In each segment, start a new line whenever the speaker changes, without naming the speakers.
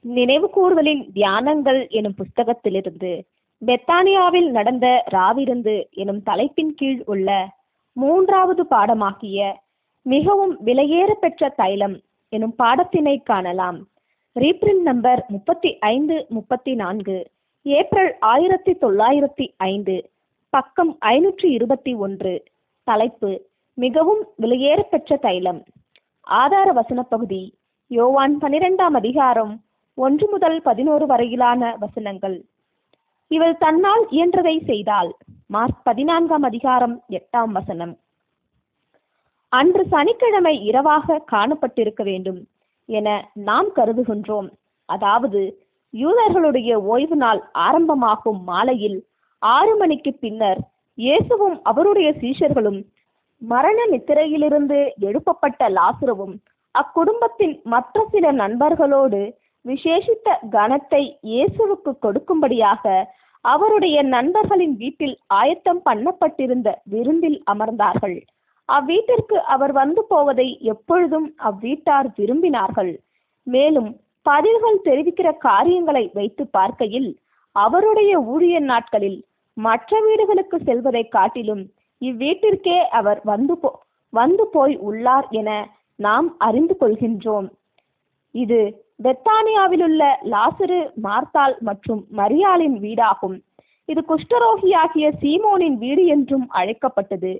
நினைவு கூறுதலின் தியானங்கள் எனும் புஸ்தகத்திலிருந்து பெத்தானியாவில் நடந்த ராவிருந்து எனும் தலைப்பின் கீழ் உள்ள மூன்றாவது பாடமாகிய மிகவும் விலையேற பெற்ற தைலம் எனும் பாடத்தினை காணலாம் ரீப்ரிண்ட் நம்பர் முப்பத்தி ஐந்து முப்பத்தி நான்கு ஏப்ரல் ஆயிரத்தி தொள்ளாயிரத்தி ஐந்து பக்கம் ஐநூற்றி இருபத்தி ஒன்று தலைப்பு மிகவும் விலையேற பெற்ற தைலம் ஆதார வசன பகுதி யோவான் பனிரெண்டாம் அதிகாரம் ஒன்று முதல் பதினோரு வரையிலான வசனங்கள் இவள் தன்னால் இயன்றதை செய்தாள் மார்க் பதினான்காம் அதிகாரம் எட்டாம் வசனம் அன்று சனிக்கிழமை இரவாக காணப்பட்டிருக்க வேண்டும் என நாம் கருதுகின்றோம் அதாவது யூதர்களுடைய ஓய்வு நாள் ஆரம்பமாகும் மாலையில் ஆறு மணிக்கு பின்னர் இயேசுவும் அவருடைய சீஷர்களும் மரண நித்திரையிலிருந்து எழுப்பப்பட்ட லாசுருவும் அக்குடும்பத்தின் மற்ற சில நண்பர்களோடு விசேஷித்த கனத்தை இயேசுவுக்கு கொடுக்கும்படியாக அவருடைய நண்பர்களின் வீட்டில் ஆயத்தம் பண்ணப்பட்டிருந்த விருந்தில் அமர்ந்தார்கள் அவ்வீட்டிற்கு அவர் வந்து போவதை எப்பொழுதும் அவ்வீட்டார் விரும்பினார்கள் மேலும் பதில்கள் தெரிவிக்கிற காரியங்களை வைத்து பார்க்கையில் அவருடைய ஊழிய நாட்களில் மற்ற வீடுகளுக்கு செல்வதை காட்டிலும் இவ்வீட்டிற்கே அவர் வந்து போ வந்து போய் உள்ளார் என நாம் அறிந்து கொள்கின்றோம் இது பெத்தானியாவிலுள்ள லாசரு மார்த்தாள் மற்றும் மரியாளின் வீடாகும் இது குஷ்டரோகியாகிய சீமோனின் வீடு என்றும் அழைக்கப்பட்டது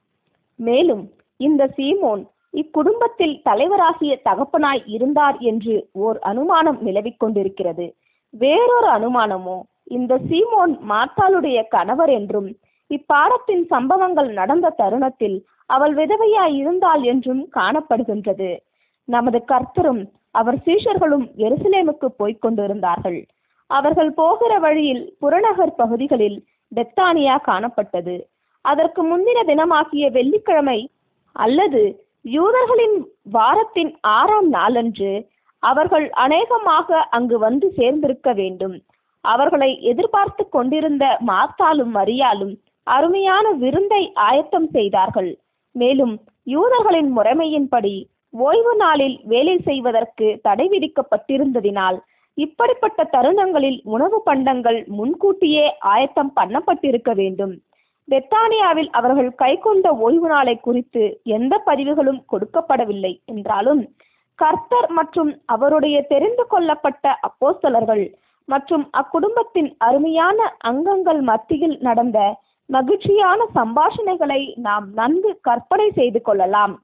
மேலும் இந்த சீமோன் இக்குடும்பத்தில் தலைவராகிய தகப்பனாய் இருந்தார் என்று ஓர் அனுமானம் நிலவிக் கொண்டிருக்கிறது வேறொரு அனுமானமோ இந்த சீமோன் மார்த்தாளுடைய கணவர் என்றும் இப்பாடத்தின் சம்பவங்கள் நடந்த தருணத்தில் அவள் விதவையாய் இருந்தாள் என்றும் காணப்படுகின்றது நமது கர்த்தரும் அவர் சீஷர்களும் எருசலேமுக்கு போய்க் கொண்டிருந்தார்கள் அவர்கள் போகிற வழியில் புறநகர் பகுதிகளில் பெத்தானியா காணப்பட்டது அதற்கு முந்தின தினமாகிய வெள்ளிக்கிழமை அல்லது யூதர்களின் வாரத்தின் ஆறாம் நாளன்று அவர்கள் அநேகமாக அங்கு வந்து சேர்ந்திருக்க வேண்டும் அவர்களை எதிர்பார்த்து கொண்டிருந்த மாத்தாலும் மரியாலும் அருமையான விருந்தை ஆயத்தம் செய்தார்கள் மேலும் யூதர்களின் முறைமையின்படி ஓய்வு நாளில் வேலை செய்வதற்கு தடை விதிக்கப்பட்டிருந்ததினால் இப்படிப்பட்ட தருணங்களில் உணவு பண்டங்கள் முன்கூட்டியே ஆயத்தம் பண்ணப்பட்டிருக்க வேண்டும் பெத்தானியாவில் அவர்கள் கைக்கொண்ட ஓய்வு நாளை குறித்து எந்த பதிவுகளும் கொடுக்கப்படவில்லை என்றாலும் கர்த்தர் மற்றும் அவருடைய தெரிந்து கொள்ளப்பட்ட அப்போஸ்தலர்கள் மற்றும் அக்குடும்பத்தின் அருமையான அங்கங்கள் மத்தியில் நடந்த மகிழ்ச்சியான சம்பாஷணைகளை நாம் நன்கு கற்பனை செய்து கொள்ளலாம்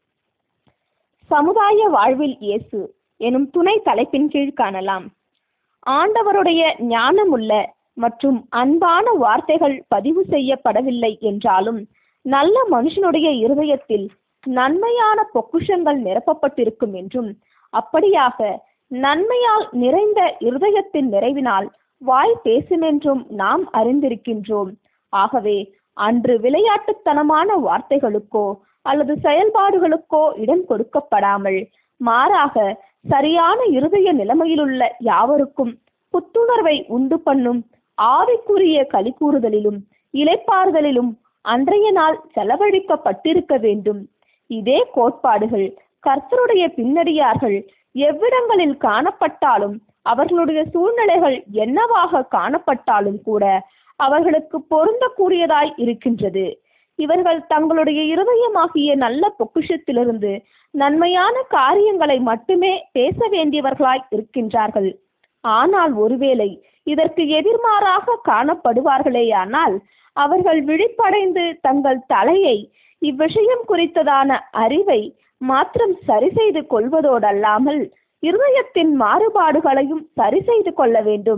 சமுதாய வாழ்வில் இயேசு எனும் துணை தலைப்பின் கீழ் காணலாம் ஆண்டவருடைய ஞானமுள்ள மற்றும் அன்பான வார்த்தைகள் பதிவு செய்யப்படவில்லை என்றாலும் நல்ல மனுஷனுடைய இருதயத்தில் நன்மையான பொக்குஷங்கள் நிரப்பப்பட்டிருக்கும் என்றும் அப்படியாக நன்மையால் நிறைந்த இருதயத்தின் நிறைவினால் வாய் பேசுமென்றும் நாம் அறிந்திருக்கின்றோம் ஆகவே அன்று விளையாட்டுத்தனமான வார்த்தைகளுக்கோ அல்லது செயல்பாடுகளுக்கோ இடம் கொடுக்கப்படாமல் மாறாக சரியான இருதய நிலைமையிலுள்ள யாவருக்கும் புத்துணர்வை உண்டு பண்ணும் ஆவிக்குரிய களிக்கூறுதலிலும் இலைப்பாறுதலிலும் அன்றைய நாள் செலவழிக்கப்பட்டிருக்க வேண்டும் இதே கோட்பாடுகள் கர்த்தருடைய பின்னடியார்கள் எவ்விடங்களில் காணப்பட்டாலும் அவர்களுடைய சூழ்நிலைகள் என்னவாக காணப்பட்டாலும் கூட அவர்களுக்கு பொருந்தக்கூடியதாய் இருக்கின்றது இவர்கள் தங்களுடைய இருதயமாகிய நல்ல பொக்கிஷத்திலிருந்து நன்மையான காரியங்களை மட்டுமே பேச வேண்டியவர்களாய் இருக்கின்றார்கள் ஆனால் ஒருவேளை இதற்கு எதிர்மாறாக காணப்படுவார்களேயானால் அவர்கள் விழிப்படைந்து தங்கள் தலையை இவ்விஷயம் குறித்ததான அறிவை மாத்திரம் சரி செய்து கொள்வதோடல்லாமல் இருதயத்தின் மாறுபாடுகளையும் சரி செய்து கொள்ள வேண்டும்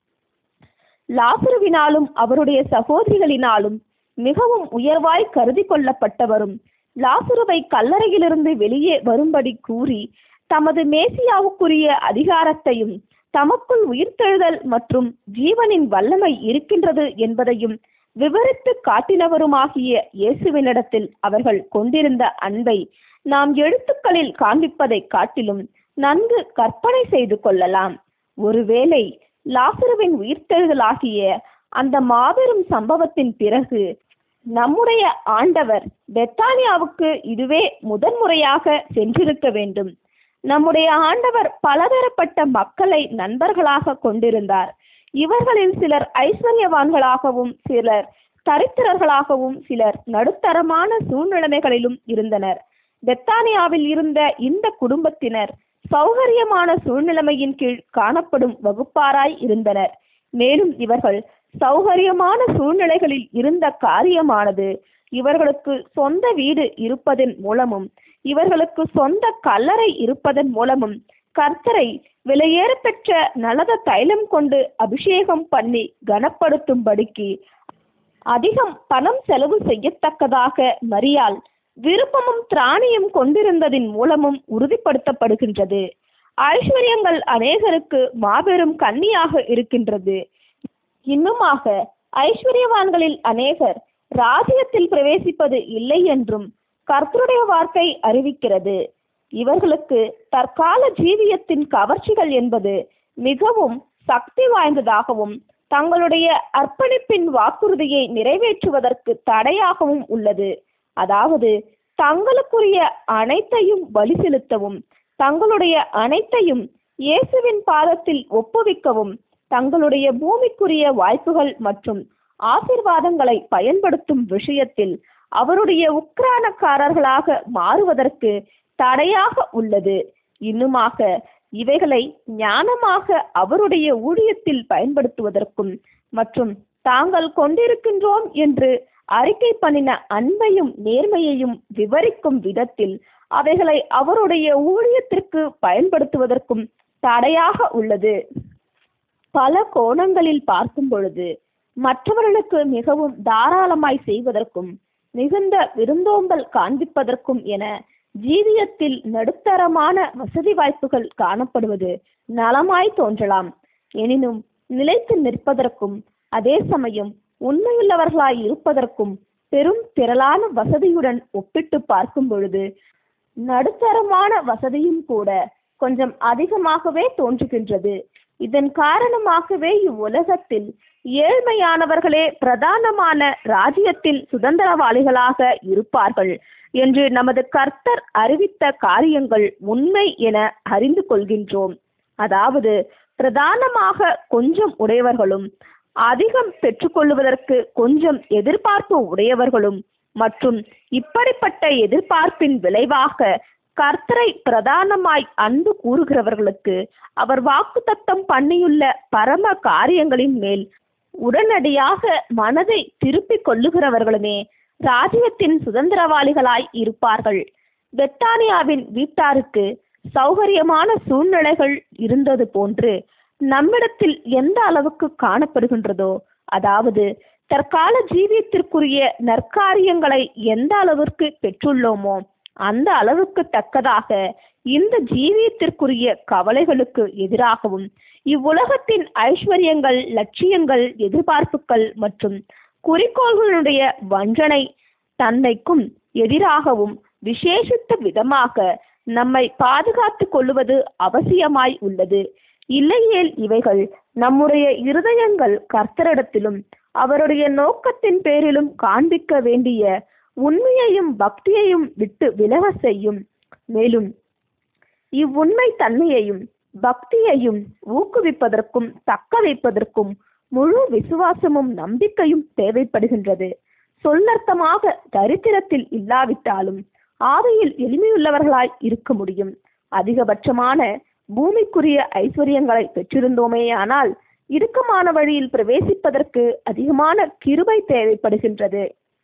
லாசருவினாலும் அவருடைய சகோதரிகளினாலும் மிகவும் உயர்வாய் கருதி கொள்ளப்பட்டவரும் லாசுருவை கல்லறையிலிருந்து வெளியே வரும்படி கூறி தமது மேசியாவுக்குரிய அதிகாரத்தையும் தமக்குள் உயிர்த்தெழுதல் மற்றும் ஜீவனின் வல்லமை இருக்கின்றது என்பதையும் விவரித்து காட்டினவருமாகிய இயேசுவினிடத்தில் அவர்கள் கொண்டிருந்த அன்பை நாம் எழுத்துக்களில் காண்பிப்பதை காட்டிலும் நன்கு கற்பனை செய்து கொள்ளலாம் ஒருவேளை லாசருவின் உயிர்த்தெழுதலாகிய அந்த மாபெரும் சம்பவத்தின் பிறகு நம்முடைய ஆண்டவர் பெத்தானியாவுக்கு இதுவே முதன்முறையாக சென்றிருக்க வேண்டும் நம்முடைய ஆண்டவர் பலதரப்பட்ட மக்களை நண்பர்களாக கொண்டிருந்தார் இவர்களில் சிலர் ஐஸ்வர்யவான்களாகவும் சிலர் தரித்திரர்களாகவும் சிலர் நடுத்தரமான சூழ்நிலைமைகளிலும் இருந்தனர் பெத்தானியாவில் இருந்த இந்த குடும்பத்தினர் சௌகரியமான சூழ்நிலைமையின் கீழ் காணப்படும் வகுப்பாராய் இருந்தனர் மேலும் இவர்கள் சௌகரியமான சூழ்நிலைகளில் இருந்த காரியமானது இவர்களுக்கு சொந்த வீடு இருப்பதன் மூலமும் இவர்களுக்கு சொந்த கல்லறை இருப்பதன் மூலமும் கர்த்தரை விலையேற பெற்ற நலத தைலம் கொண்டு அபிஷேகம் பண்ணி கனப்படுத்தும்படிக்கு அதிகம் பணம் செலவு செய்யத்தக்கதாக மரியாள் விருப்பமும் திராணியும் கொண்டிருந்ததின் மூலமும் உறுதிப்படுத்தப்படுகின்றது ஐஸ்வர்யங்கள் அநேகருக்கு மாபெரும் கண்ணியாக இருக்கின்றது இன்னுமாக ஐஸ்வர்யவான்களில் அநேகர் ராஜ்யத்தில் பிரவேசிப்பது இல்லை என்றும் கர்த்தருடைய வார்த்தை அறிவிக்கிறது இவர்களுக்கு தற்கால ஜீவியத்தின் கவர்ச்சிகள் என்பது மிகவும் சக்தி வாய்ந்ததாகவும் தங்களுடைய அர்ப்பணிப்பின் வாக்குறுதியை நிறைவேற்றுவதற்கு தடையாகவும் உள்ளது அதாவது தங்களுக்குரிய அனைத்தையும் பலி செலுத்தவும் தங்களுடைய அனைத்தையும் இயேசுவின் பாதத்தில் ஒப்புவிக்கவும் தங்களுடைய பூமிக்குரிய வாய்ப்புகள் மற்றும் ஆசிர்வாதங்களை பயன்படுத்தும் விஷயத்தில் அவருடைய உக்ரானக்காரர்களாக மாறுவதற்கு தடையாக உள்ளது இன்னுமாக இவைகளை ஞானமாக அவருடைய ஊழியத்தில் பயன்படுத்துவதற்கும் மற்றும் தாங்கள் கொண்டிருக்கின்றோம் என்று அறிக்கை பண்ணின அன்பையும் நேர்மையையும் விவரிக்கும் விதத்தில் அவைகளை அவருடைய ஊழியத்திற்கு பயன்படுத்துவதற்கும் தடையாக உள்ளது பல கோணங்களில் பார்க்கும் பொழுது மற்றவர்களுக்கு மிகவும் தாராளமாய் செய்வதற்கும் மிகுந்த விருந்தோம்பல் காண்பிப்பதற்கும் என ஜீவியத்தில் நடுத்தரமான வசதி வாய்ப்புகள் காணப்படுவது நலமாய் தோன்றலாம் எனினும் நிலைத்து நிற்பதற்கும் அதே சமயம் உண்மையுள்ளவர்களாய் இருப்பதற்கும் பெரும் திரளான வசதியுடன் ஒப்பிட்டு பார்க்கும் பொழுது நடுத்தரமான வசதியும் கூட கொஞ்சம் அதிகமாகவே தோன்றுகின்றது இதன் காரணமாகவே இவ்வுலகத்தில் ஏழ்மையானவர்களே பிரதானமான ராஜ்யத்தில் சுதந்திரவாளிகளாக இருப்பார்கள் என்று நமது கர்த்தர் அறிவித்த காரியங்கள் உண்மை என அறிந்து கொள்கின்றோம் அதாவது பிரதானமாக கொஞ்சம் உடையவர்களும் அதிகம் பெற்றுக்கொள்வதற்கு கொஞ்சம் எதிர்பார்ப்பு உடையவர்களும் மற்றும் இப்படிப்பட்ட எதிர்பார்ப்பின் விளைவாக கர்த்தரை பிரதானமாய் அன்பு கூறுகிறவர்களுக்கு அவர் வாக்குத்தத்தம் பண்ணியுள்ள பரம காரியங்களின் மேல் உடனடியாக மனதை திருப்பிக் கொள்ளுகிறவர்களுமே ராஜ்யத்தின் சுதந்திரவாளிகளாய் இருப்பார்கள் பெத்தானியாவின் வீட்டாருக்கு சௌகரியமான சூழ்நிலைகள் இருந்தது போன்று நம்மிடத்தில் எந்த அளவுக்கு காணப்படுகின்றதோ அதாவது தற்கால ஜீவியத்திற்குரிய நற்காரியங்களை எந்த அளவிற்கு பெற்றுள்ளோமோ அந்த அளவுக்கு தக்கதாக இந்த ஜீவியத்திற்குரிய கவலைகளுக்கு எதிராகவும் இவ்வுலகத்தின் ஐஸ்வர்யங்கள் லட்சியங்கள் எதிர்பார்ப்புகள் மற்றும் குறிக்கோள்களுடைய வஞ்சனை தன்மைக்கும் எதிராகவும் விசேஷித்த விதமாக நம்மை பாதுகாத்துக் கொள்வது அவசியமாய் உள்ளது இல்லையேல் இவைகள் நம்முடைய இருதயங்கள் கர்த்தரிடத்திலும் அவருடைய நோக்கத்தின் பேரிலும் காண்பிக்க வேண்டிய உண்மையையும் பக்தியையும் விட்டு விலக செய்யும் மேலும் இவ்வுண்மை தன்மையையும் பக்தியையும் ஊக்குவிப்பதற்கும் தக்க வைப்பதற்கும் முழு விசுவாசமும் நம்பிக்கையும் தேவைப்படுகின்றது சொல்லர்த்தமாக தரித்திரத்தில் இல்லாவிட்டாலும் ஆவியில் எளிமையுள்ளவர்களாய் இருக்க முடியும் அதிகபட்சமான பூமிக்குரிய ஐஸ்வர்யங்களை பெற்றிருந்தோமேயானால் இடுக்கமான வழியில் பிரவேசிப்பதற்கு அதிகமான கிருபை தேவைப்படுகின்றது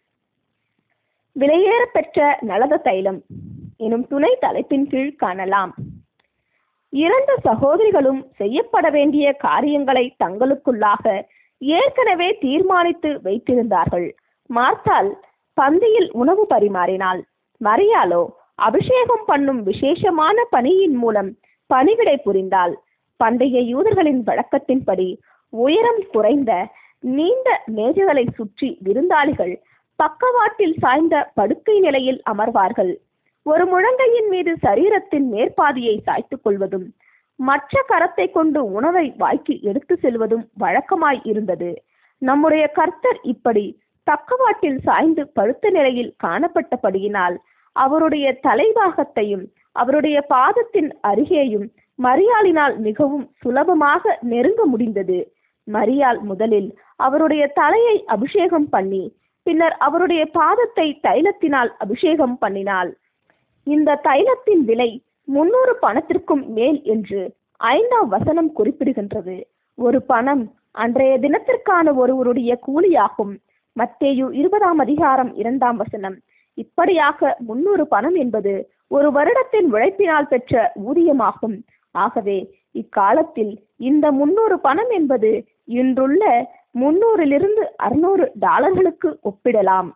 விலையேற பெற்ற நலத தைலம் எனும் துணை தலைப்பின் கீழ் காணலாம் இரண்டு சகோதரிகளும் செய்யப்பட வேண்டிய காரியங்களை தங்களுக்குள்ளாக ஏற்கனவே தீர்மானித்து வைத்திருந்தார்கள் மார்த்தால் பந்தியில் உணவு பரிமாறினாள் மரியாளோ அபிஷேகம் பண்ணும் விசேஷமான பணியின் மூலம் பணிவிடை புரிந்தாள் பண்டைய யூதர்களின் வழக்கத்தின்படி உயரம் குறைந்த நீண்ட மேஜைகளை சுற்றி விருந்தாளிகள் பக்கவாட்டில் சாய்ந்த படுக்கை நிலையில் அமர்வார்கள் ஒரு முழங்கையின் மீது சரீரத்தின் மேற்பாதியை சாய்த்துக் கொள்வதும் மற்ற கரத்தை கொண்டு உணவை வாய்க்கு எடுத்து செல்வதும் வழக்கமாய் இருந்தது நம்முடைய கர்த்தர் இப்படி பக்கவாட்டில் சாய்ந்து படுத்த நிலையில் காணப்பட்டபடியினால் அவருடைய தலைபாகத்தையும் அவருடைய பாதத்தின் அருகேயும் மரியாளினால் மிகவும் சுலபமாக நெருங்க முடிந்தது மரியாள் முதலில் அவருடைய தலையை அபிஷேகம் பண்ணி பின்னர் அவருடைய பாதத்தை தைலத்தினால் அபிஷேகம் பண்ணினாள் இந்த தைலத்தின் விலை முன்னூறு பணத்திற்கும் மேல் என்று ஐந்தாம் வசனம் குறிப்பிடுகின்றது ஒரு பணம் அன்றைய தினத்திற்கான ஒருவருடைய கூலியாகும் மத்தேயு இருபதாம் அதிகாரம் இரண்டாம் வசனம் இப்படியாக முன்னூறு பணம் என்பது ஒரு வருடத்தின் உழைப்பினால் பெற்ற ஊதியமாகும் ஆகவே இக்காலத்தில் இந்த முன்னூறு பணம் என்பது இன்றுள்ள முன்னூறிலிருந்து அறுநூறு டாலர்களுக்கு ஒப்பிடலாம்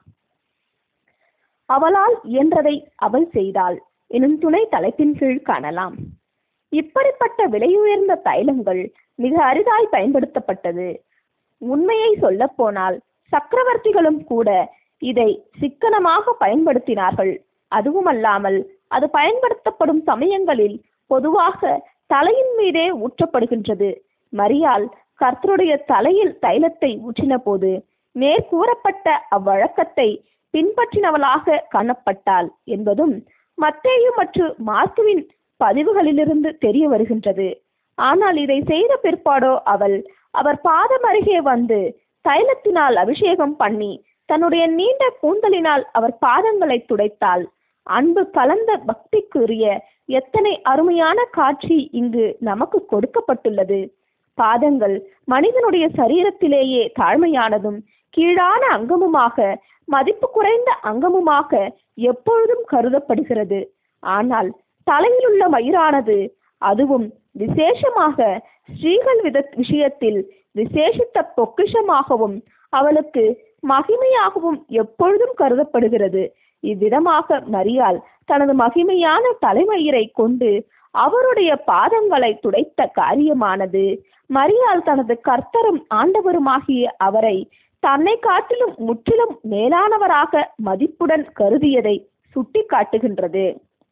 அவளால் இயன்றதை அவள் செய்தாள் எனும் துணை தலைப்பின் கீழ் காணலாம் இப்படிப்பட்ட விலையுயர்ந்த தைலங்கள் மிக அரிதாய் பயன்படுத்தப்பட்டது உண்மையை சொல்ல போனால் சக்கரவர்த்திகளும் கூட இதை சிக்கனமாக பயன்படுத்தினார்கள் அதுவுமல்லாமல் அது பயன்படுத்தப்படும் சமயங்களில் பொதுவாக தலையின் மீதே ஊற்றப்படுகின்றது மரியாள் கர்த்தருடைய தலையில் தைலத்தை ஊற்றின போது மேற்கூறப்பட்ட அவ்வழக்கத்தை பின்பற்றினவளாக காணப்பட்டாள் என்பதும் மத்தேயு மற்றும் மார்க்குவின் பதிவுகளிலிருந்து தெரிய வருகின்றது ஆனால் இதை செய்த பிற்பாடோ அவள் அவர் பாதம் அருகே வந்து தைலத்தினால் அபிஷேகம் பண்ணி தன்னுடைய நீண்ட கூந்தலினால் அவர் பாதங்களை துடைத்தாள் அன்பு கலந்த பக்திக்குரிய எத்தனை அருமையான காட்சி இங்கு நமக்கு கொடுக்கப்பட்டுள்ளது பாதங்கள் மனிதனுடைய சரீரத்திலேயே தாழ்மையானதும் கீழான அங்கமுமாக மதிப்பு குறைந்த அங்கமுமாக எப்பொழுதும் கருதப்படுகிறது ஆனால் தலையில் உள்ள மயிரானது அதுவும் விசேஷமாக ஸ்ரீகள் வித விஷயத்தில் விசேஷித்த பொக்கிஷமாகவும் அவளுக்கு மகிமையாகவும் எப்பொழுதும் கருதப்படுகிறது இவ்விதமாக மரியாள் தனது மகிமையான தலைமயிரை கொண்டு அவருடைய பாதங்களை துடைத்த காரியமானது மரியாள் தனது கர்த்தரும் ஆண்டவருமாகிய அவரை தன்னை காட்டிலும் முற்றிலும் மேலானவராக மதிப்புடன் கருதியதை சுட்டி காட்டுகின்றது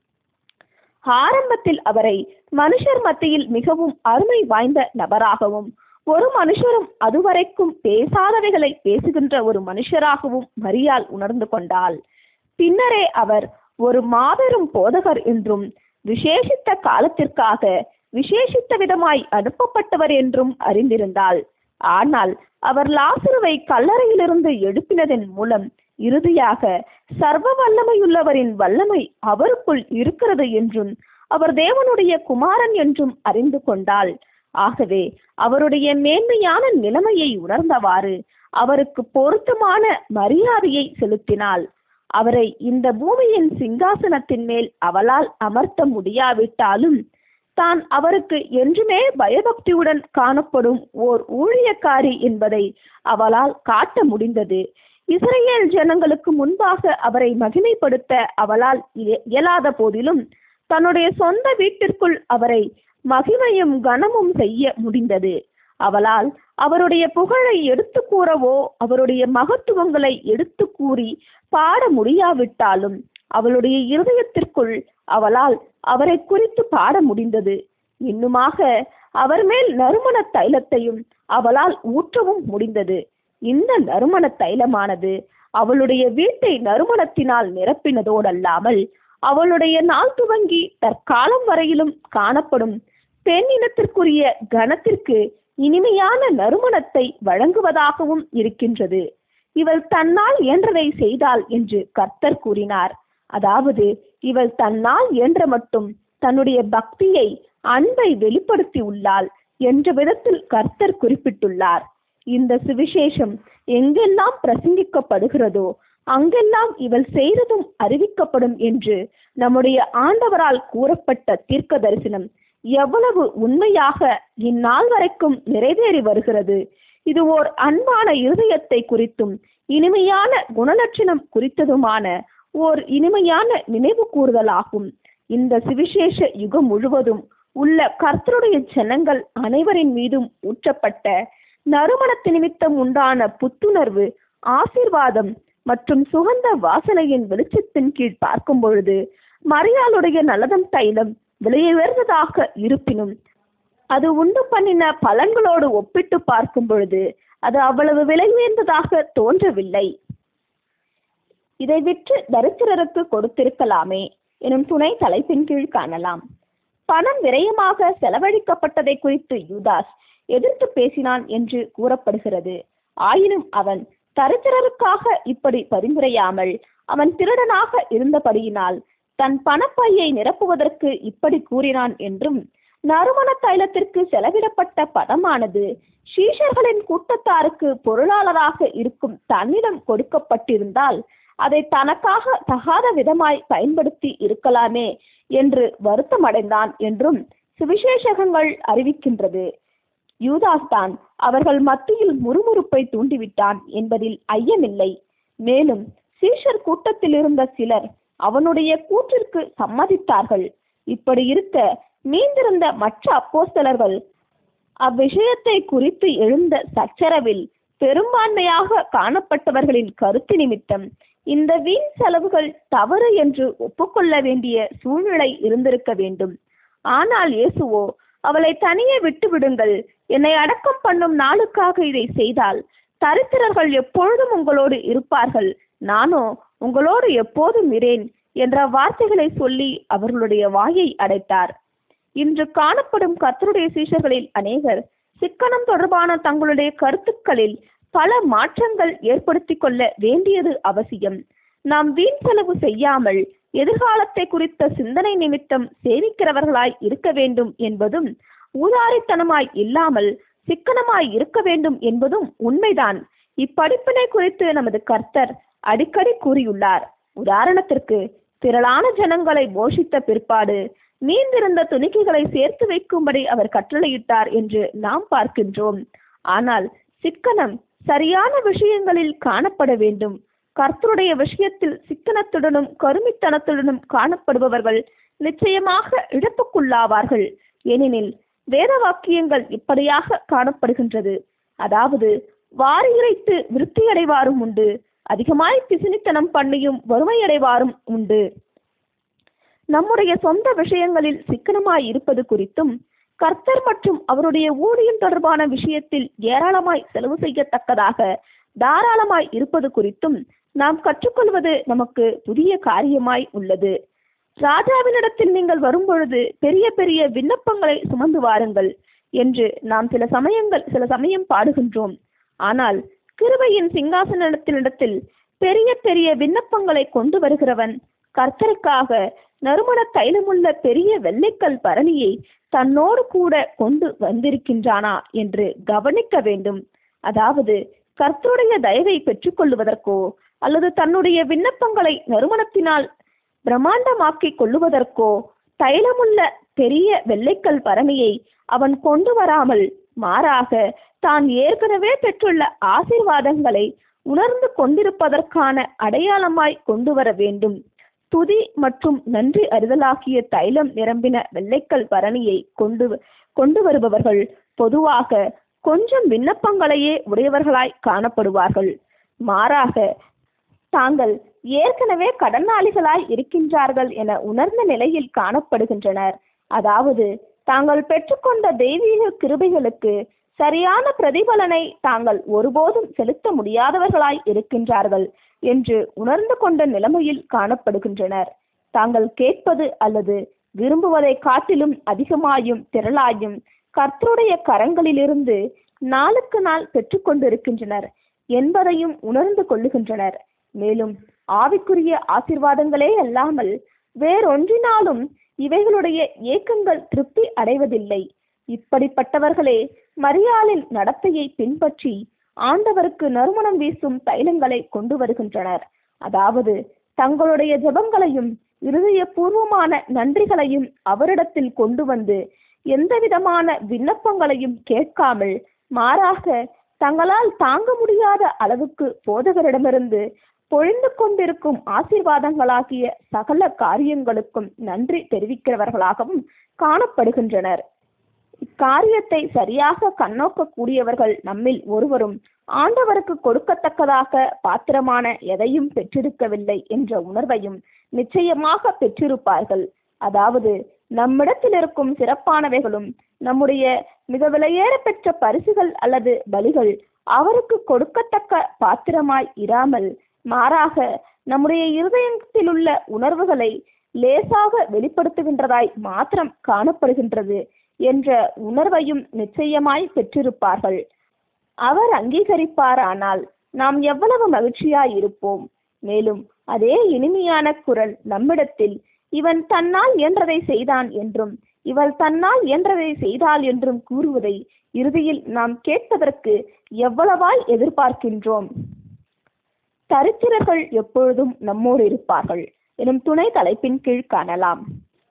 ஆரம்பத்தில் அவரை மனுஷர் மத்தியில் மிகவும் அருமை வாய்ந்த நபராகவும் ஒரு மனுஷரும் அதுவரைக்கும் பேசாதவைகளை பேசுகின்ற ஒரு மனுஷராகவும் மரியாள் உணர்ந்து கொண்டாள் பின்னரே அவர் ஒரு மாபெரும் போதகர் என்றும் விசேஷித்த காலத்திற்காக விசேஷித்த விதமாய் அனுப்பப்பட்டவர் என்றும் அறிந்திருந்தாள் ஆனால் அவர் லாசுருவை கல்லறையிலிருந்து எழுப்பினதன் மூலம் இறுதியாக சர்வ வல்லமையுள்ளவரின் வல்லமை அவருக்குள் இருக்கிறது என்றும் அவர் தேவனுடைய குமாரன் என்றும் அறிந்து கொண்டாள் ஆகவே அவருடைய மேன்மையான நிலைமையை உணர்ந்தவாறு அவருக்கு பொருத்தமான மரியாதையை செலுத்தினாள் அவரை இந்த பூமியின் சிங்காசனத்தின் மேல் அவளால் அமர்த்த முடியாவிட்டாலும் தான் அவருக்கு என்றுமே பயபக்தியுடன் காணப்படும் ஓர் ஊழியக்காரி என்பதை அவளால் காட்ட முடிந்தது இஸ்ரேல் ஜனங்களுக்கு முன்பாக அவரை மகிமைப்படுத்த அவளால் இயலாத போதிலும் தன்னுடைய சொந்த வீட்டிற்குள் அவரை மகிமையும் கனமும் செய்ய முடிந்தது அவளால் அவருடைய புகழை எடுத்து கூறவோ அவருடைய மகத்துவங்களை எடுத்து கூறி பாட முடியாவிட்டாலும் அவளுடைய இருதயத்திற்குள் அவளால் அவரை குறித்து பாட முடிந்தது இன்னுமாக அவர் மேல் நறுமண தைலத்தையும் அவளால் ஊற்றவும் முடிந்தது இந்த நறுமண தைலமானது அவளுடைய வீட்டை நறுமணத்தினால் நிரப்பினதோடல்லாமல் அவளுடைய நாள் துவங்கி தற்காலம் வரையிலும் காணப்படும் பெண் இனத்திற்குரிய கணத்திற்கு இனிமையான நறுமணத்தை வழங்குவதாகவும் இருக்கின்றது இவள் தன்னால் இயன்றதை செய்தாள் என்று கர்த்தர் கூறினார் அதாவது இவள் தன்னால் இயன்ற மட்டும் தன்னுடைய பக்தியை அன்பை வெளிப்படுத்தி உள்ளாள் என்ற விதத்தில் கர்த்தர் குறிப்பிட்டுள்ளார் இந்த சுவிசேஷம் எங்கெல்லாம் பிரசங்கிக்கப்படுகிறதோ அங்கெல்லாம் இவள் செய்ததும் அறிவிக்கப்படும் என்று நம்முடைய ஆண்டவரால் கூறப்பட்ட தீர்க்க தரிசனம் எவ்வளவு உண்மையாக இந்நாள் வரைக்கும் நிறைவேறி வருகிறது இது ஓர் அன்பான இருதயத்தை குறித்தும் இனிமையான குணலட்சணம் குறித்ததுமான ஓர் இனிமையான நினைவு கூறுதலாகும் இந்த சுவிசேஷ யுகம் முழுவதும் உள்ள கர்த்தருடைய ஜனங்கள் அனைவரின் மீதும் ஊற்றப்பட்ட நறுமணத்து நிமித்தம் உண்டான புத்துணர்வு ஆசீர்வாதம் மற்றும் சுகந்த வாசனையின் வெளிச்சத்தின் கீழ் பார்க்கும் பொழுது மரியாளுடைய நலதம் தைலம் விலையுயர்ந்ததாக இருப்பினும் அது உண்டு பண்ணின பலன்களோடு ஒப்பிட்டு பார்க்கும் பொழுது அது அவ்வளவு விலை உயர்ந்ததாக தோன்றவில்லை இதை விற்று தரித்திரருக்கு கொடுத்திருக்கலாமே எனும் துணை தலைப்பின் கீழ் காணலாம் பணம் விரயமாக செலவழிக்கப்பட்டதை குறித்து யூதாஸ் எதிர்த்து பேசினான் என்று கூறப்படுகிறது ஆயினும் அவன் தரித்திரருக்காக இப்படி பரிந்துரையாமல் அவன் திருடனாக இருந்தபடியினால் தன் பணப்பையை நிரப்புவதற்கு இப்படி கூறினான் என்றும் நறுமண தைலத்திற்கு செலவிடப்பட்ட பணமானது ஷீஷர்களின் கூட்டத்தாருக்கு பொருளாளராக இருக்கும் தன்னிடம் கொடுக்கப்பட்டிருந்தால் அதை தனக்காக தகாத விதமாய் பயன்படுத்தி இருக்கலாமே என்று வருத்தமடைந்தான் என்றும் சுவிசேஷகங்கள் அறிவிக்கின்றது யூதாஸ் தான் அவர்கள் மத்தியில் முறுமுறுப்பை தூண்டிவிட்டான் என்பதில் ஐயமில்லை மேலும் சீஷர் கூட்டத்தில் இருந்த சிலர் அவனுடைய கூற்றிற்கு சம்மதித்தார்கள் இப்படி இருக்க மீந்திருந்த மற்ற அப்போஸ்தலர்கள் அவ்விஷயத்தை குறித்து எழுந்த சச்சரவில் பெரும்பான்மையாக காணப்பட்டவர்களின் கருத்து நிமித்தம் இந்த வீண் செலவுகள் தவறு என்று ஒப்புக்கொள்ள வேண்டிய சூழ்நிலை இருந்திருக்க வேண்டும் ஆனால் இயேசுவோ அவளை தனியே விட்டு விடுங்கள் என்னை அடக்கம் பண்ணும் நாளுக்காக இதை செய்தால் தரித்திரர்கள் எப்பொழுதும் உங்களோடு இருப்பார்கள் நானோ உங்களோடு எப்போதும் இரேன் என்ற வார்த்தைகளை சொல்லி அவர்களுடைய வாயை அடைத்தார் இன்று காணப்படும் கர்த்தருடைய சீஷர்களில் அநேகர் சிக்கனம் தொடர்பான தங்களுடைய கருத்துக்களில் பல மாற்றங்கள் ஏற்படுத்திக் கொள்ள வேண்டியது அவசியம் நாம் வீண் செலவு செய்யாமல் எதிர்காலத்தை குறித்த சிந்தனை நிமித்தம் சேமிக்கிறவர்களாய் இருக்க வேண்டும் என்பதும் ஊதாரித்தனமாய் இல்லாமல் சிக்கனமாய் இருக்க வேண்டும் என்பதும் உண்மைதான் இப்படிப்பினை குறித்து நமது கர்த்தர் அடிக்கடி கூறியுள்ளார் உதாரணத்திற்கு திரளான ஜனங்களை போஷித்த பிற்பாடு மீந்திருந்த துணிக்கைகளை சேர்த்து வைக்கும்படி அவர் கட்டளையிட்டார் என்று நாம் பார்க்கின்றோம் ஆனால் சிக்கனம் சரியான விஷயங்களில் காணப்பட வேண்டும் கர்த்தருடைய விஷயத்தில் சிக்கனத்துடனும் கருமித்தனத்துடனும் காணப்படுபவர்கள் நிச்சயமாக இழப்புக்குள்ளாவார்கள் ஏனெனில் வேத வாக்கியங்கள் இப்படியாக காணப்படுகின்றது அதாவது வாரி இறைத்து விருத்தியடைவாரும் உண்டு அதிகமாய் பிசினித்தனம் பண்ணியும் வறுமையடைவாரும் உண்டு நம்முடைய சொந்த விஷயங்களில் சிக்கனமாய் இருப்பது குறித்தும் கர்த்தர் மற்றும் அவருடைய ஊழியம் தொடர்பான விஷயத்தில் ஏராளமாய் செலவு செய்யத்தக்கதாக தாராளமாய் இருப்பது குறித்தும் நாம் கற்றுக்கொள்வது நமக்கு புதிய காரியமாய் உள்ளது ராஜாவினிடத்தில் நீங்கள் வரும்பொழுது பெரிய பெரிய விண்ணப்பங்களை சுமந்து வாருங்கள் என்று நாம் சில சமயங்கள் சில சமயம் பாடுகின்றோம் ஆனால் கிருபையின் சிங்காசனத்தினிடத்தில் பெரிய பெரிய விண்ணப்பங்களை கொண்டு வருகிறவன் கர்த்தருக்காக நறுமண தைலமுள்ள பெரிய வெள்ளைக்கல் பரணியை தன்னோடு கூட கொண்டு வந்திருக்கின்றானா என்று கவனிக்க வேண்டும் அதாவது கர்த்தருடைய தயவை பெற்றுக்கொள்வதற்கோ அல்லது தன்னுடைய விண்ணப்பங்களை நறுமணத்தினால் பிரம்மாண்டமாக்கிக் கொள்ளுவதற்கோ தைலமுள்ள பெரிய வெள்ளைக்கல் பரணியை அவன் கொண்டு வராமல் மாறாக தான் ஏற்கனவே பெற்றுள்ள ஆசீர்வாதங்களை உணர்ந்து கொண்டிருப்பதற்கான அடையாளமாய் கொண்டு வர வேண்டும் துதி மற்றும் நன்றி அறிதலாகிய தைலம் நிரம்பின வெள்ளைக்கல் பரணியை கொண்டு கொண்டு வருபவர்கள் பொதுவாக கொஞ்சம் விண்ணப்பங்களையே உடையவர்களாய் காணப்படுவார்கள் மாறாக தாங்கள் ஏற்கனவே கடனாளிகளாய் இருக்கின்றார்கள் என உணர்ந்த நிலையில் காணப்படுகின்றனர் அதாவது தாங்கள் பெற்றுக்கொண்ட தெய்வீக கிருபைகளுக்கு சரியான பிரதிபலனை தாங்கள் ஒருபோதும் செலுத்த முடியாதவர்களாய் இருக்கின்றார்கள் என்று உணர்ந்து கொண்ட நிலைமையில் காணப்படுகின்றனர் தாங்கள் கேட்பது அல்லது விரும்புவதை காட்டிலும் அதிகமாயும் திரளாயும் கர்த்தருடைய கரங்களிலிருந்து நாளுக்கு நாள் பெற்றுக்கொண்டிருக்கின்றனர் என்பதையும் உணர்ந்து கொள்ளுகின்றனர் மேலும் ஆவிக்குரிய ஆசிர்வாதங்களே அல்லாமல் வேறொன்றினாலும் இவைகளுடைய ஏக்கங்கள் திருப்தி அடைவதில்லை இப்படிப்பட்டவர்களே மரியாளின் நடத்தையை பின்பற்றி ஆண்டவருக்கு நறுமணம் வீசும் தைலங்களை கொண்டு வருகின்றனர் அதாவது தங்களுடைய ஜெபங்களையும் இருதயபூர்வமான நன்றிகளையும் அவரிடத்தில் கொண்டு வந்து எந்தவிதமான விண்ணப்பங்களையும் கேட்காமல் மாறாக தங்களால் தாங்க முடியாத அளவுக்கு போதகரிடமிருந்து பொழிந்து கொண்டிருக்கும் ஆசீர்வாதங்களாகிய சகல காரியங்களுக்கும் நன்றி தெரிவிக்கிறவர்களாகவும் காணப்படுகின்றனர் இக்காரியத்தை சரியாக கண்ணோக்கக்கூடியவர்கள் நம்மில் ஒருவரும் ஆண்டவருக்கு கொடுக்கத்தக்கதாக பாத்திரமான எதையும் பெற்றிருக்கவில்லை என்ற உணர்வையும் நிச்சயமாக பெற்றிருப்பார்கள் அதாவது நம்மிடத்தில் இருக்கும் சிறப்பானவைகளும் நம்முடைய மிக விலையேற பெற்ற பரிசுகள் அல்லது பலிகள் அவருக்கு கொடுக்கத்தக்க பாத்திரமாய் இராமல் மாறாக நம்முடைய இருதயத்தில் உள்ள உணர்வுகளை லேசாக வெளிப்படுத்துகின்றதாய் மாத்திரம் காணப்படுகின்றது என்ற உணர்வையும் நிச்சயமாய் பெற்றிருப்பார்கள் அவர் அங்கீகரிப்பாரானால் நாம் எவ்வளவு மகிழ்ச்சியாய் இருப்போம் மேலும் அதே இனிமையான குரல் நம்மிடத்தில் இவன் தன்னால் இயன்றதை செய்தான் என்றும் இவள் தன்னால் இயன்றதை செய்தாள் என்றும் கூறுவதை இறுதியில் நாம் கேட்பதற்கு எவ்வளவாய் எதிர்பார்க்கின்றோம் தரித்திரர்கள் எப்பொழுதும் நம்மோடு இருப்பார்கள் எனும் துணை தலைப்பின் கீழ் காணலாம்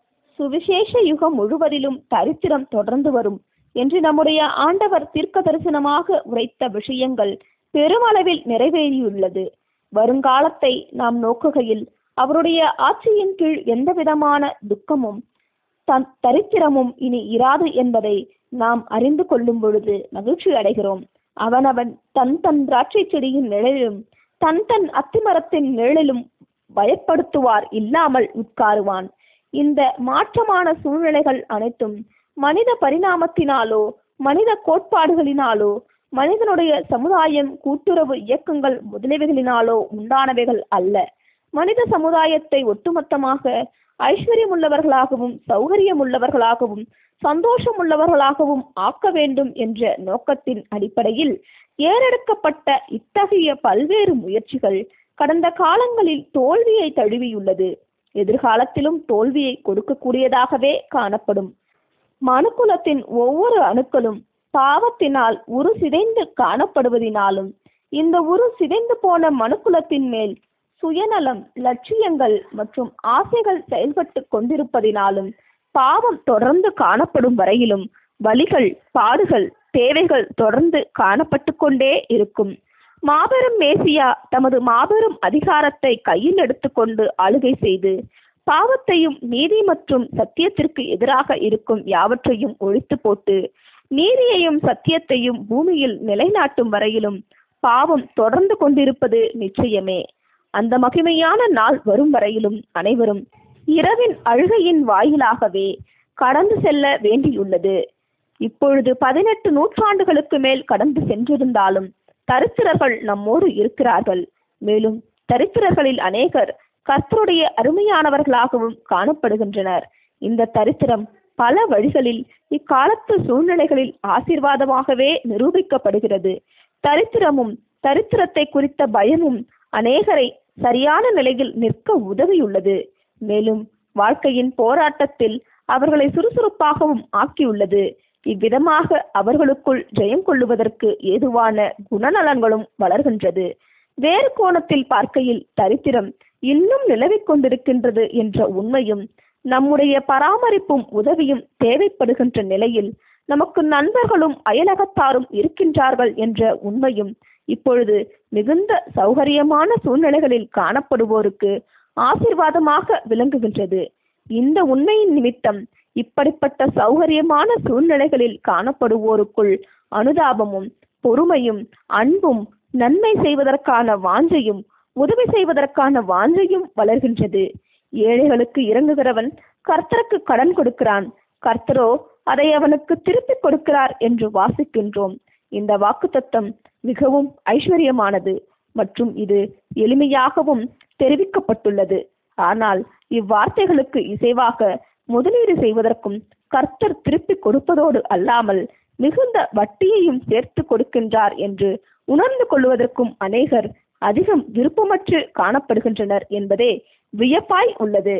சுவிசேஷ யுகம் முழுவதிலும் தரித்திரம் தொடர்ந்து வரும் என்று நம்முடைய ஆண்டவர் தீர்க்க தரிசனமாக உரைத்த விஷயங்கள் பெருமளவில் நிறைவேறியுள்ளது வருங்காலத்தை நாம் நோக்குகையில் அவருடைய ஆட்சியின் கீழ் எந்த விதமான துக்கமும் தன் தரித்திரமும் இனி இராது என்பதை நாம் அறிந்து கொள்ளும் பொழுது மகிழ்ச்சி அடைகிறோம் அவனவன் தன் தன் திராட்சை செடியின் நிழலிலும் தன் தன் அத்திமரத்தின் நிழலிலும் பயப்படுத்துவார் இல்லாமல் உட்காருவான் இந்த மாற்றமான சூழ்நிலைகள் அனைத்தும் மனித பரிணாமத்தினாலோ மனித கோட்பாடுகளினாலோ மனிதனுடைய சமுதாயம் கூட்டுறவு இயக்கங்கள் முதலியவைகளினாலோ உண்டானவைகள் அல்ல மனித சமுதாயத்தை ஒட்டுமொத்தமாக ஐஸ்வர்யமுள்ளவர்களாகவும் சௌகரியமுள்ளவர்களாகவும் சந்தோஷமுள்ளவர்களாகவும் ஆக்க வேண்டும் என்ற நோக்கத்தின் அடிப்படையில் ஏறெடுக்கப்பட்ட இத்தகைய பல்வேறு முயற்சிகள் கடந்த காலங்களில் தோல்வியை தழுவியுள்ளது எதிர்காலத்திலும் தோல்வியை கொடுக்கக்கூடியதாகவே காணப்படும் மனுக்குலத்தின் ஒவ்வொரு அணுக்களும் பாவத்தினால் உரு சிதைந்து காணப்படுவதினாலும் இந்த உரு சிதைந்து போன மனுக்குலத்தின் மேல் சுயநலம் லட்சியங்கள் மற்றும் ஆசைகள் செயல்பட்டு கொண்டிருப்பதினாலும் பாவம் தொடர்ந்து காணப்படும் வரையிலும் வலிகள் பாடுகள் தேவைகள் தொடர்ந்து காணப்பட்டு கொண்டே இருக்கும் மாபெரும் மேசியா தமது மாபெரும் அதிகாரத்தை கையில் எடுத்துக்கொண்டு ஆளுகை செய்து பாவத்தையும் நீதி மற்றும் சத்தியத்திற்கு எதிராக இருக்கும் யாவற்றையும் ஒழித்து போட்டு நீதியையும் சத்தியத்தையும் பூமியில் நிலைநாட்டும் வரையிலும் பாவம் தொடர்ந்து கொண்டிருப்பது நிச்சயமே அந்த மகிமையான நாள் வரும் வரையிலும் அனைவரும் இரவின் அழுகையின் வாயிலாகவே கடந்து செல்ல வேண்டியுள்ளது இப்பொழுது பதினெட்டு நூற்றாண்டுகளுக்கு மேல் கடந்து சென்றிருந்தாலும் தரித்திரர்கள் நம்மோடு இருக்கிறார்கள் மேலும் தரித்திரர்களில் அநேகர் கர்த்தருடைய அருமையானவர்களாகவும் காணப்படுகின்றனர் இந்த தரித்திரம் பல வழிகளில் இக்காலத்து சூழ்நிலைகளில் ஆசீர்வாதமாகவே நிரூபிக்கப்படுகிறது தரித்திரமும் தரித்திரத்தை குறித்த பயமும் அநேகரை சரியான நிலையில் நிற்க உதவியுள்ளது மேலும் வாழ்க்கையின் போராட்டத்தில் அவர்களை சுறுசுறுப்பாகவும் ஆக்கியுள்ளது இவ்விதமாக அவர்களுக்குள் ஜெயம் கொள்ளுவதற்கு ஏதுவான குணநலன்களும் வளர்கின்றது வேறு கோணத்தில் பார்க்கையில் தரித்திரம் இன்னும் நிலவிக் கொண்டிருக்கின்றது என்ற உண்மையும் நம்முடைய பராமரிப்பும் உதவியும் தேவைப்படுகின்ற நிலையில் நமக்கு நண்பர்களும் அயலகத்தாரும் இருக்கின்றார்கள் என்ற உண்மையும் இப்பொழுது மிகுந்த சௌகரியமான சூழ்நிலைகளில் காணப்படுவோருக்கு ஆசிர்வாதமாக விளங்குகின்றது இந்த உண்மையின் நிமித்தம் இப்படிப்பட்ட சௌகரியமான சூழ்நிலைகளில் காணப்படுவோருக்குள் அனுதாபமும் பொறுமையும் அன்பும் நன்மை செய்வதற்கான வாஞ்சையும் உதவி செய்வதற்கான வாஞ்சையும் வளர்கின்றது ஏழைகளுக்கு இறங்குகிறவன் கர்த்தருக்கு கடன் கொடுக்கிறான் கர்த்தரோ அதை அவனுக்கு திருப்பிக் கொடுக்கிறார் என்று வாசிக்கின்றோம் இந்த வாக்குத்தத்தம் மிகவும் ஐஸ்வர்யமானது மற்றும் இது எளிமையாகவும் தெரிவிக்கப்பட்டுள்ளது ஆனால் இவ்வார்த்தைகளுக்கு இசைவாக முதலீடு செய்வதற்கும் கர்த்தர் திருப்பிக் கொடுப்பதோடு அல்லாமல் மிகுந்த வட்டியையும் சேர்த்து கொடுக்கின்றார் என்று உணர்ந்து கொள்வதற்கும் அநேகர் அதிகம் விருப்பமற்று காணப்படுகின்றனர் என்பதே வியப்பாய் உள்ளது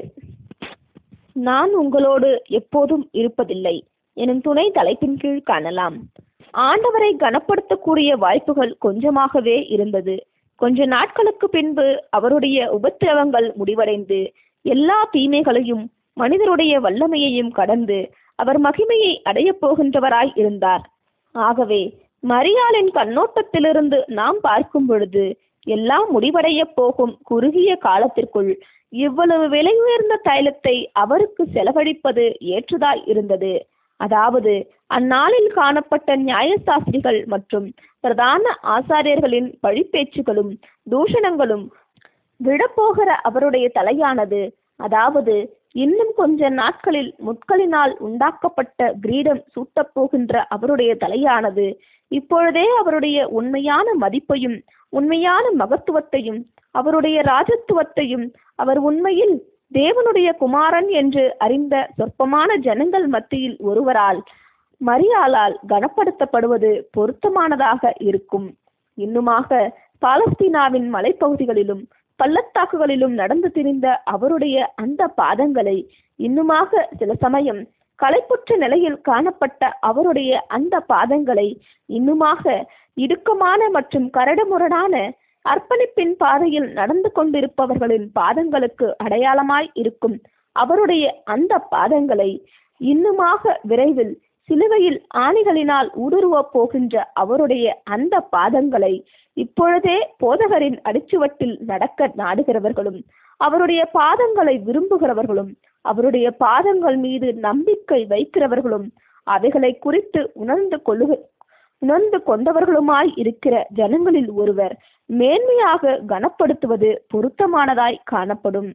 நான் உங்களோடு எப்போதும் இருப்பதில்லை எனும் துணை தலைப்பின் கீழ் காணலாம் ஆண்டவரை கனப்படுத்தக்கூடிய வாய்ப்புகள் கொஞ்சமாகவே இருந்தது கொஞ்ச நாட்களுக்கு பின்பு அவருடைய உபத்திரவங்கள் முடிவடைந்து எல்லா தீமைகளையும் மனிதருடைய வல்லமையையும் கடந்து அவர் மகிமையை அடையப் போகின்றவராய் இருந்தார் ஆகவே மரியாளின் கண்ணோட்டத்திலிருந்து நாம் பார்க்கும் பொழுது எல்லாம் முடிவடைய போகும் குறுகிய காலத்திற்குள் இவ்வளவு விலை உயர்ந்த தைலத்தை அவருக்கு செலவழிப்பது ஏற்றதாய் இருந்தது அதாவது அந்நாளில் காணப்பட்ட நியாயசாஸ்திரிகள் மற்றும் பிரதான ஆசாரியர்களின் பழிப்பேச்சுகளும் தூஷணங்களும் விழப்போகிற அவருடைய தலையானது அதாவது இன்னும் கொஞ்ச நாட்களில் முட்களினால் உண்டாக்கப்பட்ட கிரீடம் சூட்டப் போகின்ற அவருடைய தலையானது இப்பொழுதே அவருடைய உண்மையான மதிப்பையும் உண்மையான மகத்துவத்தையும் அவருடைய ராஜத்துவத்தையும் அவர் உண்மையில் தேவனுடைய குமாரன் என்று அறிந்த சொற்பமான ஜனங்கள் மத்தியில் ஒருவரால் மரியாளால் கனப்படுத்தப்படுவது பொருத்தமானதாக இருக்கும் இன்னுமாக பாலஸ்தீனாவின் மலைப்பகுதிகளிலும் பள்ளத்தாக்குகளிலும் நடந்து திரிந்த அவருடைய அந்த பாதங்களை இன்னுமாக சில சமயம் களைப்புற்ற நிலையில் காணப்பட்ட அவருடைய அந்த பாதங்களை இன்னுமாக இடுக்கமான மற்றும் கரடுமுரடான அர்ப்பணிப்பின் பாதையில் நடந்து கொண்டிருப்பவர்களின் பாதங்களுக்கு அடையாளமாய் இருக்கும் அவருடைய அந்த பாதங்களை இன்னுமாக விரைவில் சிலுவையில் ஆணிகளினால் ஊடுருவப் போகின்ற அவருடைய அந்த பாதங்களை இப்பொழுதே போதகரின் அடிச்சுவட்டில் நடக்க நாடுகிறவர்களும் அவருடைய பாதங்களை விரும்புகிறவர்களும் அவருடைய பாதங்கள் மீது நம்பிக்கை வைக்கிறவர்களும் அவைகளை குறித்து உணர்ந்து கொள்ளுக உணர்ந்து கொண்டவர்களுமாய் இருக்கிற ஜனங்களில் ஒருவர் மேன்மையாக கனப்படுத்துவது பொருத்தமானதாய் காணப்படும்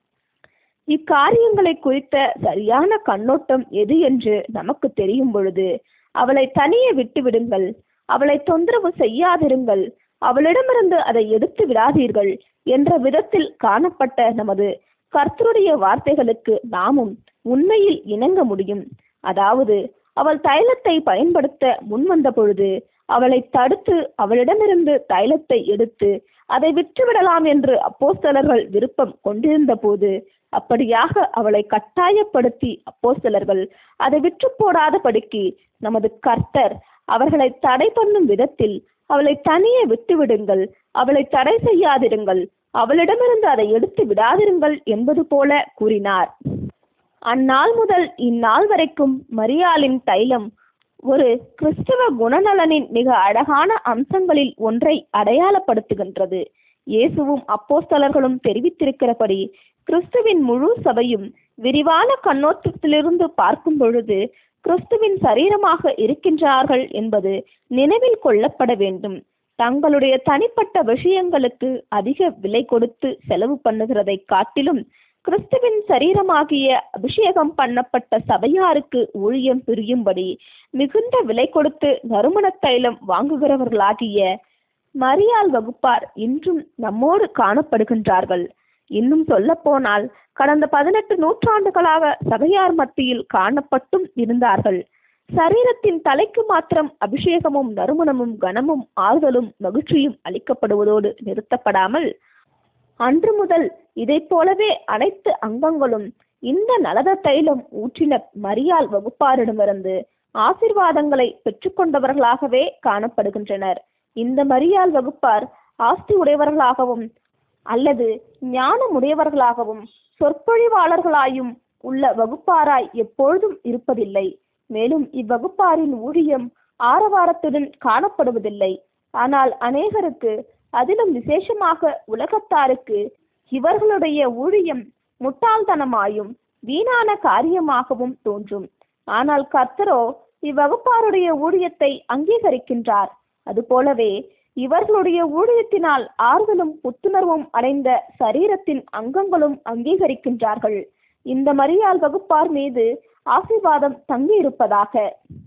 இக்காரியங்களை குறித்த சரியான கண்ணோட்டம் எது என்று நமக்கு தெரியும் பொழுது அவளை தனியே விட்டுவிடுங்கள் அவளை தொந்தரவு செய்யாதிருங்கள் அவளிடமிருந்து அதை எடுத்து விடாதீர்கள் என்ற விதத்தில் காணப்பட்ட நமது கர்த்தருடைய வார்த்தைகளுக்கு நாமும் உண்மையில் இணங்க முடியும் அதாவது அவள் தைலத்தை பயன்படுத்த முன்வந்த பொழுது அவளை தடுத்து அவளிடமிருந்து தைலத்தை எடுத்து அதை விற்றுவிடலாம் என்று அப்போஸ்தலர்கள் விருப்பம் கொண்டிருந்த போது அப்படியாக அவளை கட்டாயப்படுத்தி அப்போஸ்தலர்கள் அதை விற்று போடாதபடிக்கு நமது கர்த்தர் அவர்களை தடை பண்ணும் விதத்தில் அவளை தனியே விட்டுவிடுங்கள் அவளை தடை செய்யாதிருங்கள் அவளிடமிருந்து அதை எடுத்து விடாதிருங்கள் என்பது போல கூறினார் அந்நாள் முதல் இந்நாள் வரைக்கும் மரியாளின் தைலம் ஒரு கிறிஸ்தவ குணநலனின் மிக அழகான அம்சங்களில் ஒன்றை அடையாளப்படுத்துகின்றது இயேசுவும் அப்போஸ்தலர்களும் தெரிவித்திருக்கிறபடி கிறிஸ்துவின் முழு சபையும் விரிவான கண்ணோட்டத்திலிருந்து பார்க்கும் பொழுது கிறிஸ்துவின் சரீரமாக இருக்கின்றார்கள் என்பது நினைவில் கொள்ளப்பட வேண்டும் தங்களுடைய தனிப்பட்ட விஷயங்களுக்கு அதிக விலை கொடுத்து செலவு பண்ணுகிறதை காட்டிலும் கிறிஸ்துவின் சரீரமாகிய அபிஷேகம் பண்ணப்பட்ட சபையாருக்கு ஊழியம் புரியும்படி மிகுந்த விலை கொடுத்து நறுமண தைலம் வாங்குகிறவர்களாகிய மரியாள் வகுப்பார் இன்றும் நம்மோடு காணப்படுகின்றார்கள் இன்னும் சொல்ல போனால் கடந்த பதினெட்டு நூற்றாண்டுகளாக சபையார் மத்தியில் காணப்பட்டும் இருந்தார்கள் சரீரத்தின் தலைக்கு மாத்திரம் அபிஷேகமும் நறுமணமும் கனமும் ஆறுதலும் மகிழ்ச்சியும் அளிக்கப்படுவதோடு நிறுத்தப்படாமல் அன்று முதல் இதைப் போலவே அனைத்து அங்கங்களும் இந்த நலத தைலம் ஊற்றின மரியாள் வகுப்பாரிடமிருந்து ஆசிர்வாதங்களை பெற்றுக்கொண்டவர்களாகவே காணப்படுகின்றனர் இந்த மரியாள் வகுப்பார் ஆஸ்தி உடையவர்களாகவும் அல்லது ஞானமுடையவர்களாகவும் சொற்பொழிவாளர்களாயும் உள்ள வகுப்பாராய் எப்பொழுதும் இருப்பதில்லை மேலும் இவ்வகுப்பாரின் ஊழியம் ஆரவாரத்துடன் காணப்படுவதில்லை ஆனால் அநேகருக்கு அதிலும் விசேஷமாக உலகத்தாருக்கு இவர்களுடைய ஊழியம் முட்டாள்தனமாயும் வீணான காரியமாகவும் தோன்றும் ஆனால் கர்த்தரோ இவ்வகுப்பாருடைய ஊழியத்தை அங்கீகரிக்கின்றார் அதுபோலவே இவர்களுடைய ஊழியத்தினால் ஆறுதலும் புத்துணர்வும் அடைந்த சரீரத்தின் அங்கங்களும் அங்கீகரிக்கின்றார்கள் இந்த மரியாள் வகுப்பார் மீது ஆசீர்வாதம் தங்கியிருப்பதாக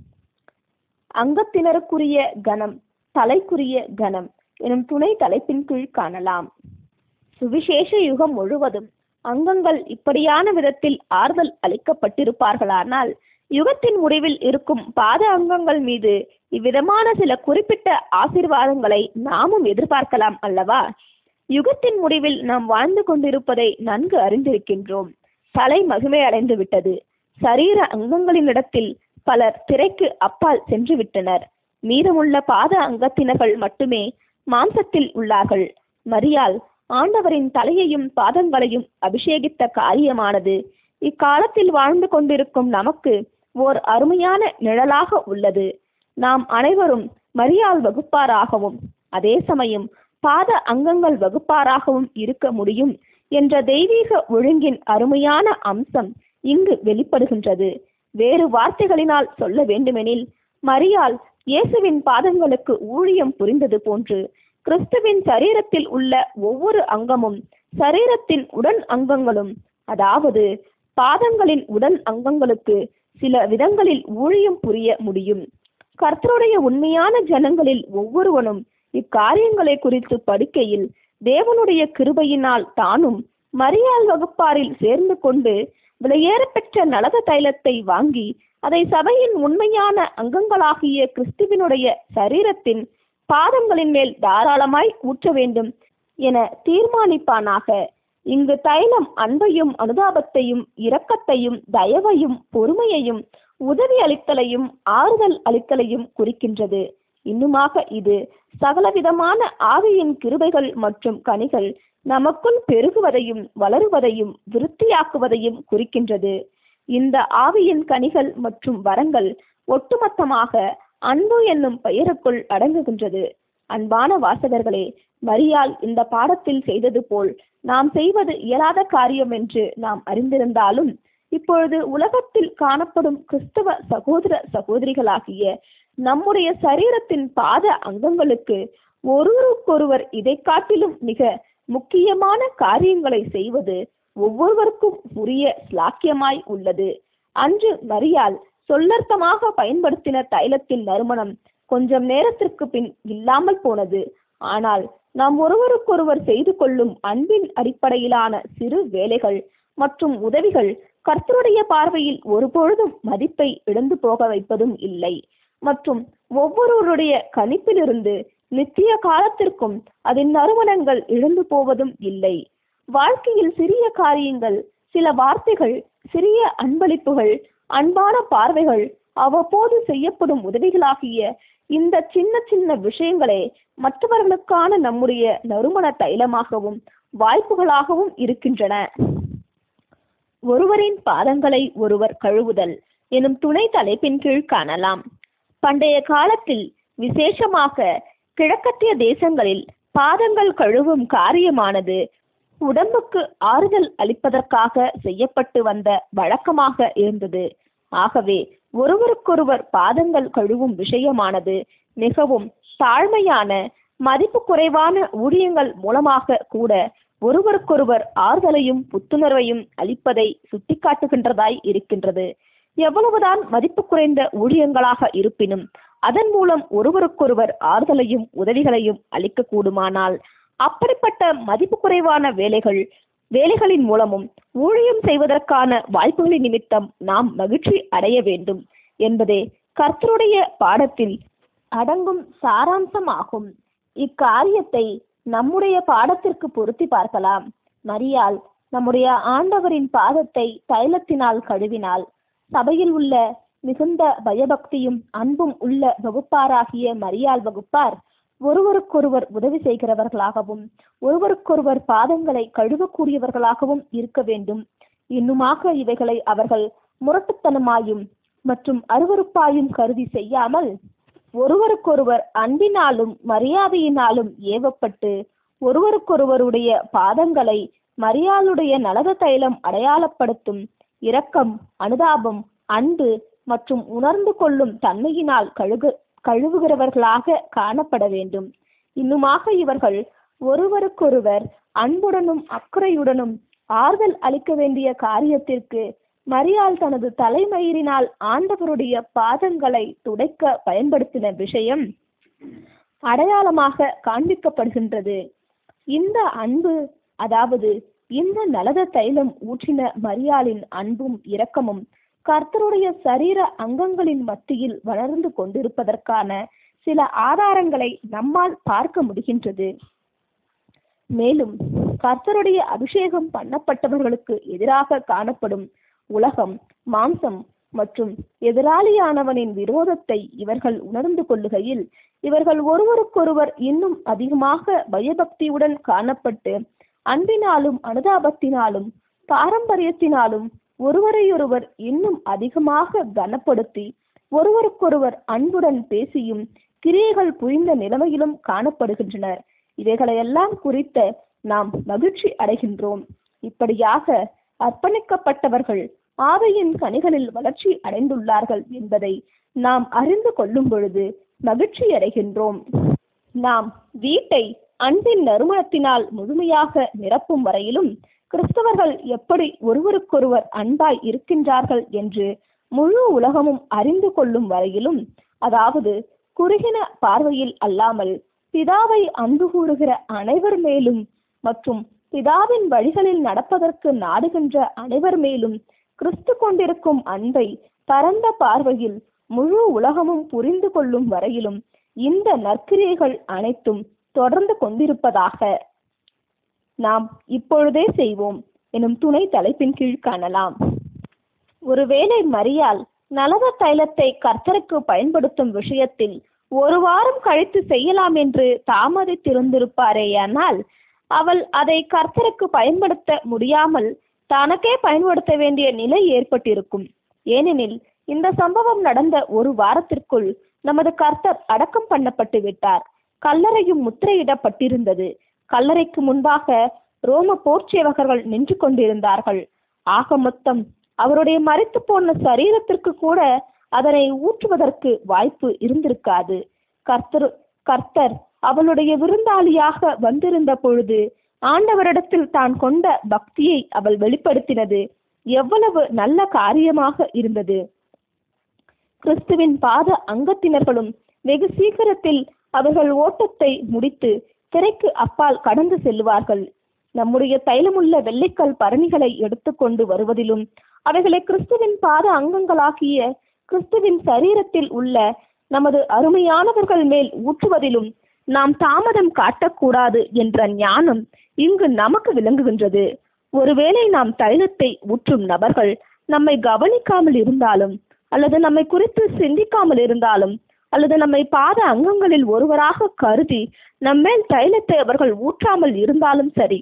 அங்கத்தினருக்குரிய கணம் தலைக்குரிய கணம் எனும் துணை தலைப்பின் கீழ் காணலாம் சுவிசேஷ யுகம் முழுவதும் அங்கங்கள் இப்படியான விதத்தில் ஆறுதல் அளிக்கப்பட்டிருப்பார்களானால் யுகத்தின் முடிவில் இருக்கும் பாத அங்கங்கள் மீது இவ்விதமான சில குறிப்பிட்ட ஆசீர்வாதங்களை நாமும் எதிர்பார்க்கலாம் அல்லவா யுகத்தின் முடிவில் நாம் வாழ்ந்து கொண்டிருப்பதை நன்கு அறிந்திருக்கின்றோம் தலை மகிமை அடைந்து விட்டது சரீர அங்கங்களினிடத்தில் பலர் திரைக்கு அப்பால் சென்று விட்டனர் மீதமுள்ள பாத அங்கத்தினர்கள் மட்டுமே மாம்சத்தில் உள்ளார்கள் மரியாள் ஆண்டவரின் தலையையும் பாதங்களையும் அபிஷேகித்த காரியமானது இக்காலத்தில் வாழ்ந்து கொண்டிருக்கும் நமக்கு ஓர் அருமையான நிழலாக உள்ளது நாம் அனைவரும் மரியாள் வகுப்பாராகவும் அதே சமயம் பாத அங்கங்கள் வகுப்பாராகவும் இருக்க முடியும் என்ற தெய்வீக ஒழுங்கின் அருமையான அம்சம் இங்கு வெளிப்படுகின்றது வேறு வார்த்தைகளினால் சொல்ல வேண்டுமெனில் மரியாள் இயேசுவின் பாதங்களுக்கு ஊழியம் புரிந்தது போன்று கிறிஸ்துவின் சரீரத்தில் உள்ள ஒவ்வொரு அங்கமும் சரீரத்தின் உடன் அங்கங்களும் அதாவது பாதங்களின் உடன் அங்கங்களுக்கு சில விதங்களில் ஊழியம் புரிய முடியும் கர்த்தருடைய உண்மையான ஜனங்களில் ஒவ்வொருவனும் இக்காரியங்களை குறித்து படிக்கையில் தேவனுடைய கிருபையினால் தானும் மரியாள் வகுப்பாரில் சேர்ந்து கொண்டு விலையேறப்பெற்ற நலத தைலத்தை வாங்கி அதை சபையின் உண்மையான அங்கங்களாகிய கிறிஸ்துவினுடைய சரீரத்தின் பாதங்களின் மேல் தாராளமாய் ஊற்ற வேண்டும் என தீர்மானிப்பானாக இங்கு தைலம் அன்பையும் அனுதாபத்தையும் இரக்கத்தையும் தயவையும் பொறுமையையும் உதவி அளித்தலையும் ஆறுதல் அளித்தலையும் குறிக்கின்றது இன்னுமாக இது சகலவிதமான ஆவியின் கிருபைகள் மற்றும் கனிகள் நமக்குள் பெருகுவதையும் வளருவதையும் விருத்தியாக்குவதையும் குறிக்கின்றது இந்த ஆவியின் கனிகள் மற்றும் வரங்கள் ஒட்டுமொத்தமாக அன்பு என்னும் பெயருக்குள் அடங்குகின்றது அன்பான வாசகர்களே மரியாள் இந்த பாடத்தில் செய்தது போல் நாம் செய்வது இயலாத காரியம் என்று நாம் அறிந்திருந்தாலும் இப்பொழுது உலகத்தில் காணப்படும் கிறிஸ்தவ சகோதர சகோதரிகளாகிய நம்முடைய சரீரத்தின் பாத அங்கங்களுக்கு ஒருவருக்கொருவர் இதை காட்டிலும் மிக முக்கியமான காரியங்களை செய்வது ஒவ்வொருவருக்கும் உரிய ஸ்லாக்கியமாய் உள்ளது அன்று மரியாள் சொல்லர்த்தமாக பயன்படுத்தின தைலத்தின் நறுமணம் கொஞ்சம் நேரத்திற்கு பின் இல்லாமல் போனது ஆனால் நாம் ஒருவருக்கொருவர் செய்து கொள்ளும் அன்பின் அடிப்படையிலான சிறு வேலைகள் மற்றும் உதவிகள் கர்த்தருடைய பார்வையில் ஒருபொழுதும் மதிப்பை இழந்து போக வைப்பதும் இல்லை மற்றும் ஒவ்வொருவருடைய கணிப்பிலிருந்து நித்திய காலத்திற்கும் அதன் நறுமணங்கள் இழந்து போவதும் இல்லை வாழ்க்கையில் சிறிய காரியங்கள் சில வார்த்தைகள் சிறிய அன்பளிப்புகள் அன்பான பார்வைகள் அவ்வப்போது செய்யப்படும் உதவிகளாகிய இந்த சின்ன சின்ன விஷயங்களே மற்றவர்களுக்கான நம்முடைய நறுமண தைலமாகவும் வாய்ப்புகளாகவும் இருக்கின்றன ஒருவரின் பாதங்களை ஒருவர் கழுவுதல் எனும் துணை தலைப்பின் கீழ் காணலாம் பண்டைய காலத்தில் விசேஷமாக கிழக்கத்திய தேசங்களில் பாதங்கள் கழுவும் காரியமானது உடம்புக்கு ஆறுதல் அளிப்பதற்காக செய்யப்பட்டு வந்த வழக்கமாக இருந்தது ஆகவே ஒருவருக்கொருவர் பாதங்கள் கழுவும் விஷயமானது மிகவும் தாழ்மையான மதிப்பு குறைவான ஊழியங்கள் மூலமாக கூட ஒருவருக்கொருவர் ஆறுதலையும் புத்துணர்வையும் அளிப்பதை சுட்டிக்காட்டுகின்றதாய் இருக்கின்றது எவ்வளவுதான் மதிப்பு குறைந்த ஊழியங்களாக இருப்பினும் அதன் மூலம் ஒருவருக்கொருவர் ஆறுதலையும் உதவிகளையும் அளிக்க கூடுமானால் அப்படிப்பட்ட மதிப்பு குறைவான வேலைகள் வேலைகளின் மூலமும் ஊழியம் செய்வதற்கான வாய்ப்புகளின் நிமித்தம் நாம் மகிழ்ச்சி அடைய வேண்டும் என்பதே கர்த்தருடைய பாடத்தில் அடங்கும் சாராம்சமாகும் இக்காரியத்தை நம்முடைய பாடத்திற்கு பொருத்தி பார்க்கலாம் மரியாள் நம்முடைய ஆண்டவரின் பாதத்தை தைலத்தினால் கழுவினாள் சபையில் உள்ள மிகுந்த பயபக்தியும் அன்பும் உள்ள வகுப்பாராகிய மரியாள் வகுப்பார் ஒருவருக்கொருவர் உதவி செய்கிறவர்களாகவும் ஒருவருக்கொருவர் பாதங்களை கழுவக்கூடியவர்களாகவும் இருக்க வேண்டும் இன்னுமாக இவைகளை அவர்கள் முரட்டுத்தனமாயும் மற்றும் அருவருப்பாயும் கருதி செய்யாமல் ஒருவருக்கொருவர் அன்பினாலும் மரியாதையினாலும் ஏவப்பட்டு ஒருவருக்கொருவருடைய பாதங்களை மரியாளுடைய நலத தைலம் அடையாளப்படுத்தும் இரக்கம் அனுதாபம் அன்பு மற்றும் உணர்ந்து கொள்ளும் தன்மையினால் கழுகு கழுவுகிறவர்களாக காணப்பட வேண்டும் இன்னுமாக இவர்கள் ஒருவருக்கொருவர் அன்புடனும் அக்கறையுடனும் ஆறுதல் அளிக்க வேண்டிய காரியத்திற்கு மரியாள் தனது தலைமயிரினால் ஆண்டவருடைய பாதங்களை துடைக்க பயன்படுத்தின விஷயம் அடையாளமாக காண்பிக்கப்படுகின்றது இந்த அன்பு அதாவது இந்த நலத தைலம் ஊற்றின மரியாளின் அன்பும் இரக்கமும் கர்த்தருடைய சரீர அங்கங்களின் மத்தியில் வளர்ந்து கொண்டிருப்பதற்கான சில ஆதாரங்களை நம்மால் பார்க்க முடிகின்றது மேலும் கர்த்தருடைய அபிஷேகம் பண்ணப்பட்டவர்களுக்கு எதிராக காணப்படும் உலகம் மாம்சம் மற்றும் எதிராளியானவனின் விரோதத்தை இவர்கள் உணர்ந்து கொள்ளுகையில் இவர்கள் ஒருவருக்கொருவர் இன்னும் அதிகமாக பயபக்தியுடன் காணப்பட்டு அன்பினாலும் அனுதாபத்தினாலும் பாரம்பரியத்தினாலும் ஒருவரையொருவர் இன்னும் அதிகமாக கனப்படுத்தி ஒருவருக்கொருவர் அன்புடன் பேசியும் கிரியைகள் புரிந்த நிலைமையிலும் காணப்படுகின்றனர் இவைகளையெல்லாம் குறித்த நாம் மகிழ்ச்சி அடைகின்றோம் இப்படியாக அர்ப்பணிக்கப்பட்டவர்கள் ஆவையின் கனிகளில் வளர்ச்சி அடைந்துள்ளார்கள் என்பதை நாம் அறிந்து கொள்ளும் பொழுது மகிழ்ச்சி அடைகின்றோம் நாம் வீட்டை அன்பின் நறுமணத்தினால் முழுமையாக நிரப்பும் வரையிலும் கிறிஸ்தவர்கள் எப்படி ஒருவருக்கொருவர் அன்பாய் இருக்கின்றார்கள் என்று முழு உலகமும் அறிந்து கொள்ளும் வரையிலும் அதாவது குறுகின பார்வையில் அல்லாமல் பிதாவை அன்பு கூறுகிற அனைவர் மேலும் மற்றும் பிதாவின் வழிகளில் நடப்பதற்கு நாடுகின்ற அனைவர் மேலும் கிறிஸ்து கொண்டிருக்கும் அன்பை பரந்த பார்வையில் முழு உலகமும் புரிந்து கொள்ளும் வரையிலும் இந்த நற்கிரியைகள் அனைத்தும் தொடர்ந்து கொண்டிருப்பதாக நாம் இப்பொழுதே செய்வோம் எனும் துணை தலைப்பின் கீழ் காணலாம் ஒருவேளை மரியாள் நலவ தைலத்தை கர்த்தருக்கு பயன்படுத்தும் விஷயத்தில் ஒரு வாரம் கழித்து செய்யலாம் என்று தாமதித்திருந்திருப்பாரேயானால் அவள் அதை கர்த்தருக்கு பயன்படுத்த முடியாமல் தனக்கே பயன்படுத்த வேண்டிய நிலை ஏற்பட்டிருக்கும் ஏனெனில் இந்த சம்பவம் நடந்த ஒரு வாரத்திற்குள் நமது கர்த்தர் அடக்கம் பண்ணப்பட்டு விட்டார் கல்லறையும் முத்திரையிடப்பட்டிருந்தது கல்லறைக்கு முன்பாக ரோம போர்ச்சேவகர்கள் நின்று கொண்டிருந்தார்கள் ஆக மொத்தம் அவருடைய மறைத்து போன சரீரத்திற்கு கூட அதனை ஊற்றுவதற்கு வாய்ப்பு இருந்திருக்காது கர்த்தர் கர்த்தர் அவளுடைய விருந்தாளியாக வந்திருந்த பொழுது ஆண்டவரிடத்தில் தான் கொண்ட பக்தியை அவள் வெளிப்படுத்தினது எவ்வளவு நல்ல காரியமாக இருந்தது கிறிஸ்துவின் பாத அங்கத்தினர்களும் வெகு சீக்கிரத்தில் அவர்கள் ஓட்டத்தை முடித்து திரைக்கு அப்பால் கடந்து செல்வார்கள் நம்முடைய தைலமுள்ள வெள்ளைக்கல் பரணிகளை எடுத்துக்கொண்டு வருவதிலும் அவைகளை கிறிஸ்துவின் பாத அங்கங்களாகிய கிறிஸ்துவின் சரீரத்தில் உள்ள நமது அருமையானவர்கள் மேல் ஊற்றுவதிலும் நாம் தாமதம் காட்டக்கூடாது என்ற ஞானம் இங்கு நமக்கு விளங்குகின்றது ஒருவேளை நாம் தைலத்தை ஊற்றும் நபர்கள் நம்மை கவனிக்காமல் இருந்தாலும் அல்லது நம்மை குறித்து சிந்திக்காமல் இருந்தாலும் அல்லது நம்மை பாத அங்கங்களில் ஒருவராக கருதி நம்மேல் தைலத்தை அவர்கள் ஊற்றாமல் இருந்தாலும் சரி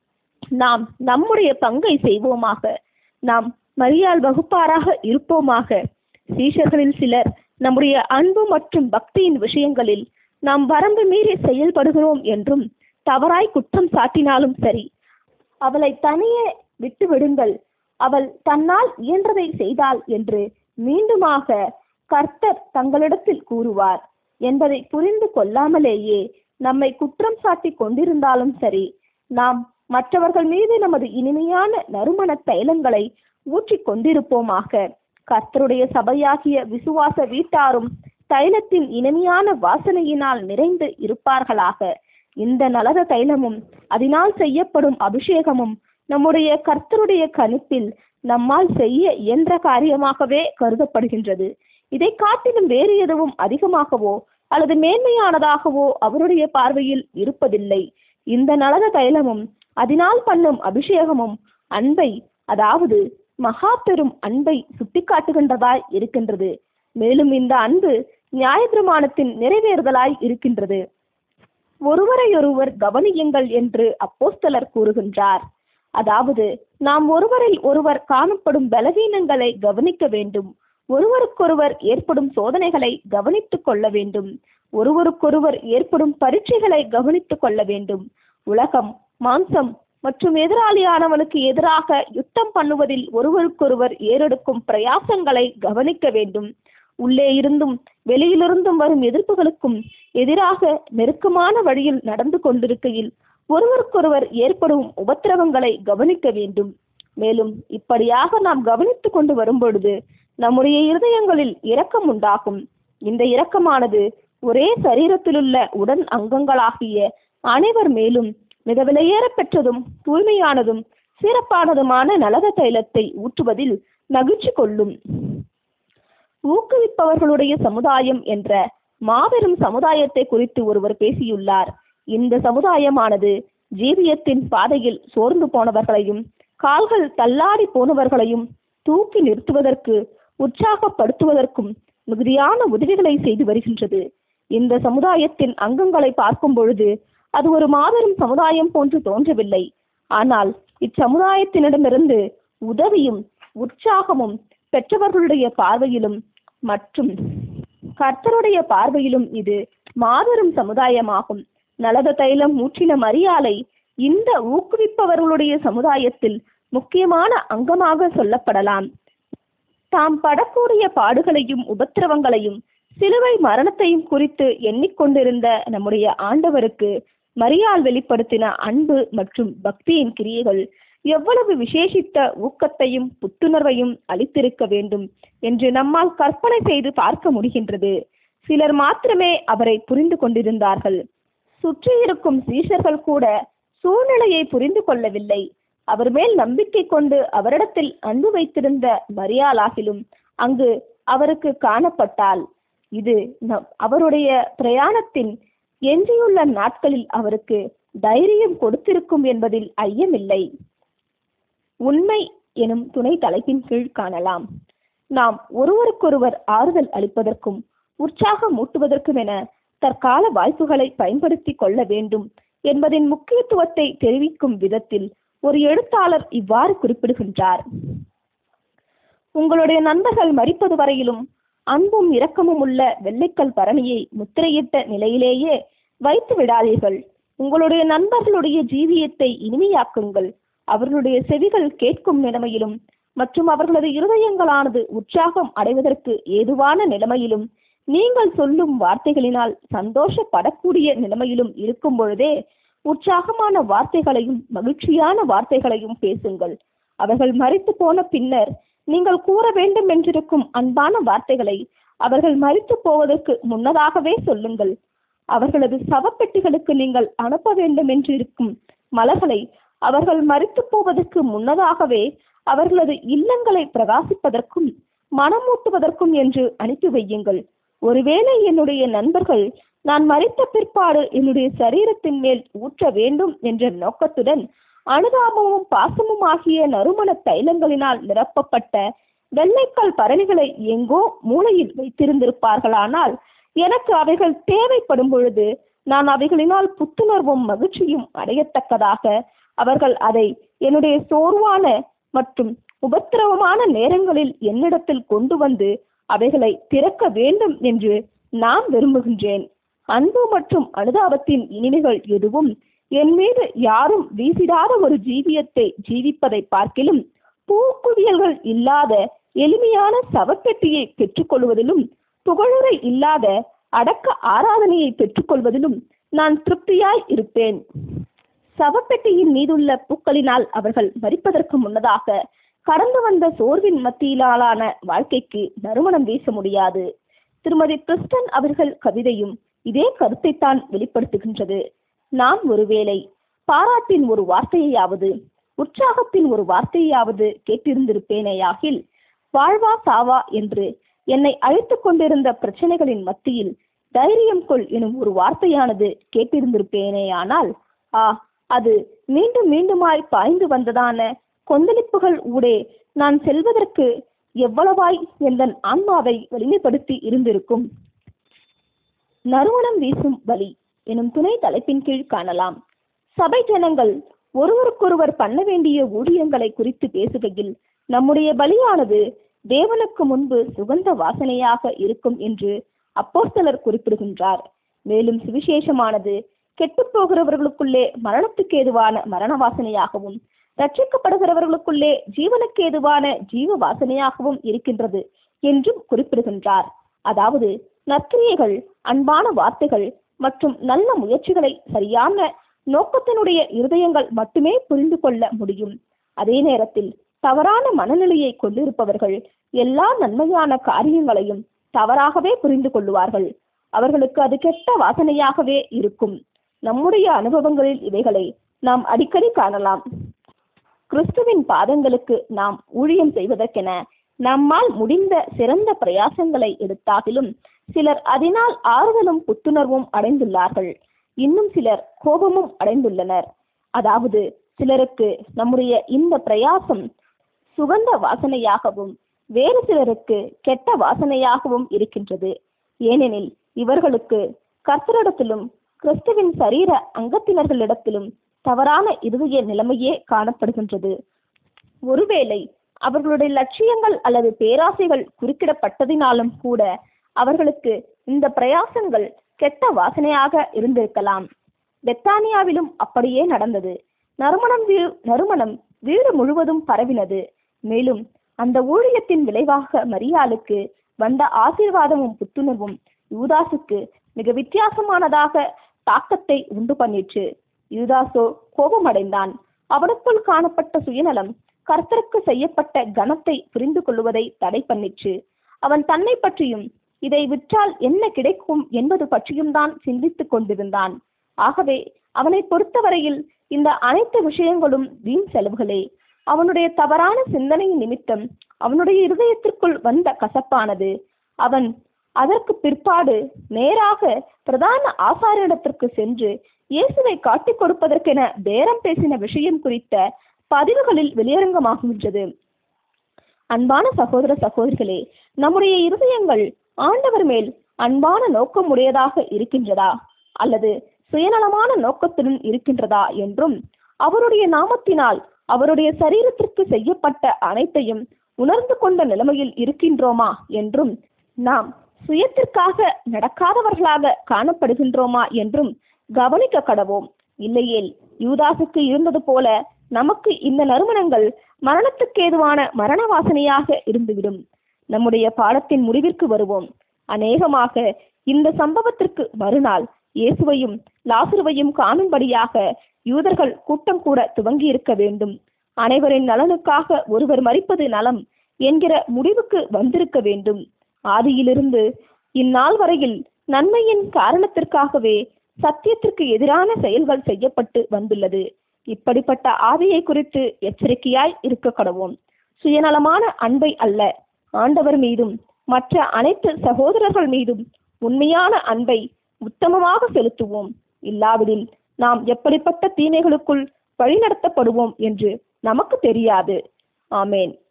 நாம் நம்முடைய பங்கை செய்வோமாக நாம் மரியாள் வகுப்பாராக இருப்போமாக சீஷர்களில் சிலர் நம்முடைய அன்பு மற்றும் பக்தியின் விஷயங்களில் நாம் வரம்பு மீறி செயல்படுகிறோம் என்றும் தவறாய் குற்றம் சாட்டினாலும் சரி அவளை தனியே விட்டு விடுங்கள் அவள் தன்னால் இயன்றதை செய்தாள் என்று மீண்டுமாக கர்த்தர் தங்களிடத்தில் கூறுவார் என்பதை புரிந்து கொள்ளாமலேயே நம்மை குற்றம் சாட்டி கொண்டிருந்தாலும் சரி நாம் மற்றவர்கள் மீது நமது இனிமையான நறுமண தைலங்களை ஊற்றிக் கொண்டிருப்போமாக கர்த்தருடைய சபையாகிய விசுவாச வீட்டாரும் தைலத்தின் இனிமையான வாசனையினால் நிறைந்து இருப்பார்களாக இந்த நலத தைலமும் அதனால் செய்யப்படும் அபிஷேகமும் நம்முடைய கர்த்தருடைய கணிப்பில் நம்மால் செய்ய இயன்ற காரியமாகவே கருதப்படுகின்றது இதை காட்டிலும் வேறு எதுவும் அதிகமாகவோ அல்லது மேன்மையானதாகவோ அவருடைய பார்வையில் இருப்பதில்லை இந்த நலத தைலமும் அதனால் பண்ணும் அபிஷேகமும் அன்பை அதாவது மகா பெரும் அன்பை சுட்டிக்காட்டுகின்றதாய் இருக்கின்றது மேலும் இந்த அன்பு நியாயப்பிரமாணத்தின் நிறைவேறுதலாய் இருக்கின்றது ஒருவரையொருவர் கவனியுங்கள் என்று அப்போஸ்தலர் கூறுகின்றார் அதாவது நாம் ஒருவரில் ஒருவர் காணப்படும் பலவீனங்களை கவனிக்க வேண்டும் ஒருவருக்கொருவர் ஏற்படும் சோதனைகளை கவனித்துக் கொள்ள வேண்டும் ஒருவருக்கொருவர் ஏற்படும் பரீட்சைகளை கவனித்துக் கொள்ள வேண்டும் உலகம் மாம்சம் மற்றும் எதிராளியானவனுக்கு எதிராக யுத்தம் பண்ணுவதில் ஒருவருக்கொருவர் ஏறெடுக்கும் பிரயாசங்களை கவனிக்க வேண்டும் உள்ளே இருந்தும் வெளியிலிருந்தும் வரும் எதிர்ப்புகளுக்கும் எதிராக நெருக்கமான வழியில் நடந்து கொண்டிருக்கையில் ஒருவருக்கொருவர் ஏற்படும் உபத்திரவங்களை கவனிக்க வேண்டும் மேலும் இப்படியாக நாம் கவனித்துக் கொண்டு வரும்பொழுது நம்முடைய இருதயங்களில் இரக்கம் உண்டாகும் இந்த இரக்கமானது ஒரே சரீரத்திலுள்ள உடன் அங்கங்களாகிய அனைவர் மேலும் மிக விலையேற பெற்றதும் தூய்மையானதும் சிறப்பானதுமான நலக தைலத்தை ஊற்றுவதில் மகிழ்ச்சி கொள்ளும் ஊக்குவிப்பவர்களுடைய சமுதாயம் என்ற மாபெரும் சமுதாயத்தை குறித்து ஒருவர் பேசியுள்ளார் இந்த சமுதாயமானது ஜீவியத்தின் பாதையில் சோர்ந்து போனவர்களையும் கால்கள் தள்ளாடி போனவர்களையும் தூக்கி நிறுத்துவதற்கு உற்சாகப்படுத்துவதற்கும் மிகுதியான உதவிகளை செய்து வருகின்றது இந்த சமுதாயத்தின் அங்கங்களை பார்க்கும் பொழுது அது ஒரு மாபெரும் சமுதாயம் போன்று தோன்றவில்லை ஆனால் இச்சமுதாயத்தினிடமிருந்து உதவியும் உற்சாகமும் பெற்றவர்களுடைய பார்வையிலும் மற்றும் கர்த்தருடைய பார்வையிலும் இது மாபெரும் சமுதாயமாகும் நலத தைலம் ஊற்றின மரியாலை இந்த ஊக்குவிப்பவர்களுடைய சமுதாயத்தில் முக்கியமான அங்கமாக சொல்லப்படலாம் தாம் படக்கூடிய பாடுகளையும் உபத்திரவங்களையும் சிலுவை மரணத்தையும் குறித்து எண்ணிக்கொண்டிருந்த நம்முடைய ஆண்டவருக்கு மரியாள் வெளிப்படுத்தின அன்பு மற்றும் பக்தியின் கிரியைகள் எவ்வளவு விசேஷித்த ஊக்கத்தையும் புத்துணர்வையும் அளித்திருக்க வேண்டும் என்று நம்மால் கற்பனை செய்து பார்க்க முடிகின்றது சிலர் மாத்திரமே அவரை புரிந்து கொண்டிருந்தார்கள் சுற்றியிருக்கும் சீஷர்கள் கூட சூழ்நிலையை புரிந்து கொள்ளவில்லை அவர் மேல் நம்பிக்கை கொண்டு அவரிடத்தில் அன்பு வைத்திருந்த மரியாளாகிலும் அங்கு அவருக்கு காணப்பட்டால் இது நம் அவருடைய பிரயாணத்தின் எஞ்சியுள்ள நாட்களில் அவருக்கு தைரியம் கொடுத்திருக்கும் என்பதில் ஐயமில்லை உண்மை எனும் துணை தலைப்பின் கீழ் காணலாம் நாம் ஒருவருக்கொருவர் ஆறுதல் அளிப்பதற்கும் உற்சாகம் ஊட்டுவதற்கும் என தற்கால வாய்ப்புகளை பயன்படுத்தி கொள்ள வேண்டும் என்பதின் முக்கியத்துவத்தை தெரிவிக்கும் விதத்தில் ஒரு எழுத்தாளர் இவ்வாறு குறிப்பிடுகின்றார் உங்களுடைய நண்பர்கள் மறிப்பது வரையிலும் அன்பும் இரக்கமும் உள்ள வெள்ளைக்கல் பரணியை முத்திரையிட்ட நிலையிலேயே வைத்து விடாதீர்கள் உங்களுடைய நண்பர்களுடைய ஜீவியத்தை இனிமையாக்குங்கள் அவர்களுடைய செவிகள் கேட்கும் நிலைமையிலும் மற்றும் அவர்களது இருதயங்களானது உற்சாகம் அடைவதற்கு ஏதுவான நிலைமையிலும் நீங்கள் சொல்லும் வார்த்தைகளினால் சந்தோஷப்படக்கூடிய நிலைமையிலும் இருக்கும் பொழுதே உற்சாகமான வார்த்தைகளையும் மகிழ்ச்சியான வார்த்தைகளையும் பேசுங்கள் அவர்கள் மறித்து போன பின்னர் நீங்கள் கூற வேண்டும் என்றிருக்கும் அன்பான வார்த்தைகளை அவர்கள் மறித்து போவதற்கு முன்னதாகவே சொல்லுங்கள் அவர்களது சவப்பெட்டிகளுக்கு நீங்கள் அனுப்ப வேண்டும் என்று இருக்கும் மலர்களை அவர்கள் மறித்து போவதற்கு முன்னதாகவே அவர்களது இல்லங்களை பிரகாசிப்பதற்கும் மனமூட்டுவதற்கும் என்று அனுப்பி வையுங்கள் ஒருவேளை என்னுடைய நண்பர்கள் நான் மறித்த பிற்பாடு என்னுடைய சரீரத்தின் மேல் ஊற்ற வேண்டும் என்ற நோக்கத்துடன் அனுதாபமும் பாசமும் ஆகிய நறுமண தைலங்களினால் நிரப்பப்பட்ட வெள்ளைக்கல் பரணிகளை எங்கோ மூலையில் வைத்திருந்திருப்பார்களானால் எனக்கு அவைகள் தேவைப்படும் பொழுது நான் அவைகளினால் புத்துணர்வும் மகிழ்ச்சியும் அடையத்தக்கதாக அவர்கள் அதை என்னுடைய சோர்வான மற்றும் உபத்திரவமான நேரங்களில் என்னிடத்தில் கொண்டு வந்து அவைகளை திறக்க வேண்டும் என்று நான் விரும்புகின்றேன் அன்பு மற்றும் அனுதாபத்தின் இனிமைகள் எதுவும் என் மீது யாரும் வீசிடாத ஒரு ஜீவியத்தை ஜீவிப்பதை பார்க்கிலும் பூக்குவியல்கள் இல்லாத எளிமையான சவப்பெட்டியை பெற்றுக்கொள்வதிலும் புகழுரை இல்லாத அடக்க ஆராதனையை பெற்றுக்கொள்வதிலும் நான் திருப்தியாய் இருப்பேன் சவப்பெட்டியின் மீதுள்ள பூக்களினால் அவர்கள் மறிப்பதற்கு முன்னதாக கடந்து வந்த சோர்வின் மத்தியிலான வாழ்க்கைக்கு நறுமணம் வீச முடியாது திருமதி கிறிஸ்டன் அவர்கள் கவிதையும் இதே கருத்தைத்தான் வெளிப்படுத்துகின்றது நான் ஒருவேளை பாராட்டின் ஒரு வார்த்தையாவது உற்சாகத்தின் ஒரு வார்த்தையாவது கேட்டிருந்திருப்பேனேயாகில் வாழ்வா சாவா என்று என்னை அழைத்துக் கொண்டிருந்த பிரச்சனைகளின் மத்தியில் தைரியம் கொள் எனும் ஒரு வார்த்தையானது கேட்டிருந்திருப்பேனேயானால் ஆ அது மீண்டும் மீண்டுமாய் பாய்ந்து வந்ததான கொந்தளிப்புகள் ஊடே நான் செல்வதற்கு எவ்வளவாய் எந்தன் ஆன்மாவை வலிமைப்படுத்தி இருந்திருக்கும் நறுமணம் வீசும் வழி எனும் துணை தலைப்பின் கீழ் காணலாம் சபை ஜனங்கள் ஒருவருக்கொருவர் பண்ண வேண்டிய ஊழியங்களை குறித்து பேசுகையில் நம்முடைய பலியானது தேவனுக்கு முன்பு சுகந்த வாசனையாக இருக்கும் என்று அப்போஸ்தலர் குறிப்பிடுகின்றார் மேலும் சுவிசேஷமானது கெட்டுப் போகிறவர்களுக்குள்ளே மரணத்துக்கு ஏதுவான மரண வாசனையாகவும் ரட்சிக்கப்படுகிறவர்களுக்குள்ளே ஜீவனுக்கு ஏதுவான ஜீவ வாசனையாகவும் இருக்கின்றது என்றும் குறிப்பிடுகின்றார் அதாவது நற்கிரியைகள் அன்பான வார்த்தைகள் மற்றும் நல்ல முயற்சிகளை சரியான நோக்கத்தினுடைய இருதயங்கள் மட்டுமே புரிந்து கொள்ள முடியும் அதே நேரத்தில் தவறான மனநிலையை கொண்டிருப்பவர்கள் எல்லா நன்மையான காரியங்களையும் தவறாகவே புரிந்து கொள்ளுவார்கள் அவர்களுக்கு அது கெட்ட வாசனையாகவே இருக்கும் நம்முடைய அனுபவங்களில் இவைகளை நாம் அடிக்கடி காணலாம் கிறிஸ்துவின் பாதங்களுக்கு நாம் ஊழியம் செய்வதற்கென நம்மால் முடிந்த சிறந்த பிரயாசங்களை எடுத்தாகிலும் சிலர் அதனால் ஆறுதலும் புத்துணர்வும் அடைந்துள்ளார்கள் இன்னும் சிலர் கோபமும் அடைந்துள்ளனர் அதாவது சிலருக்கு நம்முடைய இந்த பிரயாசம் சுகந்த வாசனையாகவும் வேறு சிலருக்கு கெட்ட வாசனையாகவும் இருக்கின்றது ஏனெனில் இவர்களுக்கு கர்த்தரிடத்திலும் கிறிஸ்துவின் சரீர அங்கத்தினர்களிடத்திலும் தவறான இருதய நிலைமையே காணப்படுகின்றது ஒருவேளை அவர்களுடைய லட்சியங்கள் அல்லது பேராசைகள் குறுக்கிடப்பட்டதினாலும் கூட அவர்களுக்கு இந்த பிரயாசங்கள் கெட்ட வாசனையாக இருந்திருக்கலாம் பெத்தானியாவிலும் அப்படியே நடந்தது நறுமணம் வீ நறுமணம் வீடு முழுவதும் பரவினது மேலும் அந்த ஊழியத்தின் விளைவாக மரியாளுக்கு வந்த ஆசீர்வாதமும் புத்துணர்வும் யூதாசுக்கு மிக வித்தியாசமானதாக தாக்கத்தை உண்டு பண்ணிற்று யூதாசோ கோபமடைந்தான் அவனுக்குள் காணப்பட்ட சுயநலம் கர்த்தருக்கு செய்யப்பட்ட கனத்தை புரிந்து கொள்வதை தடை பண்ணிற்று அவன் தன்னை பற்றியும் இதை விற்றால் என்ன கிடைக்கும் என்பது பற்றியும் தான் சிந்தித்துக் கொண்டிருந்தான் ஆகவே அவனை பொறுத்தவரையில் இந்த அனைத்து விஷயங்களும் வீண் செலவுகளே அவனுடைய தவறான சிந்தனை நிமித்தம் அவனுடைய இருதயத்திற்குள் வந்த கசப்பானது அவன் அதற்கு பிற்பாடு நேராக பிரதான ஆசாரியரிடத்திற்கு சென்று இயேசுவை காட்டிக் கொடுப்பதற்கென பேரம் பேசின விஷயம் குறித்த பதிவுகளில் வெளியரங்கமாகின்றது அன்பான சகோதர சகோதரிகளே நம்முடைய இருதயங்கள் ஆண்டவர் மேல் அன்பான நோக்கம் உடையதாக இருக்கின்றதா அல்லது சுயநலமான நோக்கத்துடன் இருக்கின்றதா என்றும் அவருடைய நாமத்தினால் அவருடைய சரீரத்திற்கு செய்யப்பட்ட அனைத்தையும் உணர்ந்து கொண்ட நிலைமையில் இருக்கின்றோமா என்றும் நாம் சுயத்திற்காக நடக்காதவர்களாக காணப்படுகின்றோமா என்றும் கவனிக்க கடவோம் இல்லையேல் யூதாசுக்கு இருந்தது போல நமக்கு இந்த நறுமணங்கள் மரணத்துக்கு ஏதுவான மரண வாசனையாக இருந்துவிடும் நம்முடைய பாடத்தின் முடிவிற்கு வருவோம் அநேகமாக இந்த சம்பவத்திற்கு மறுநாள் இயேசுவையும் லாசுருவையும் காணும்படியாக யூதர்கள் கூட்டம் கூட துவங்கி இருக்க வேண்டும் அனைவரின் நலனுக்காக ஒருவர் மறிப்பது நலம் என்கிற முடிவுக்கு வந்திருக்க வேண்டும் ஆதியிலிருந்து இந்நாள் வரையில் நன்மையின் காரணத்திற்காகவே சத்தியத்திற்கு எதிரான செயல்கள் செய்யப்பட்டு வந்துள்ளது இப்படிப்பட்ட ஆவியை குறித்து எச்சரிக்கையாய் இருக்க கடவோம் சுயநலமான அன்பை அல்ல ஆண்டவர் மீதும் மற்ற அனைத்து சகோதரர்கள் மீதும் உண்மையான அன்பை உத்தமமாக செலுத்துவோம் இல்லாவிடில் நாம் எப்படிப்பட்ட தீமைகளுக்குள் வழிநடத்தப்படுவோம் என்று நமக்கு தெரியாது ஆமேன்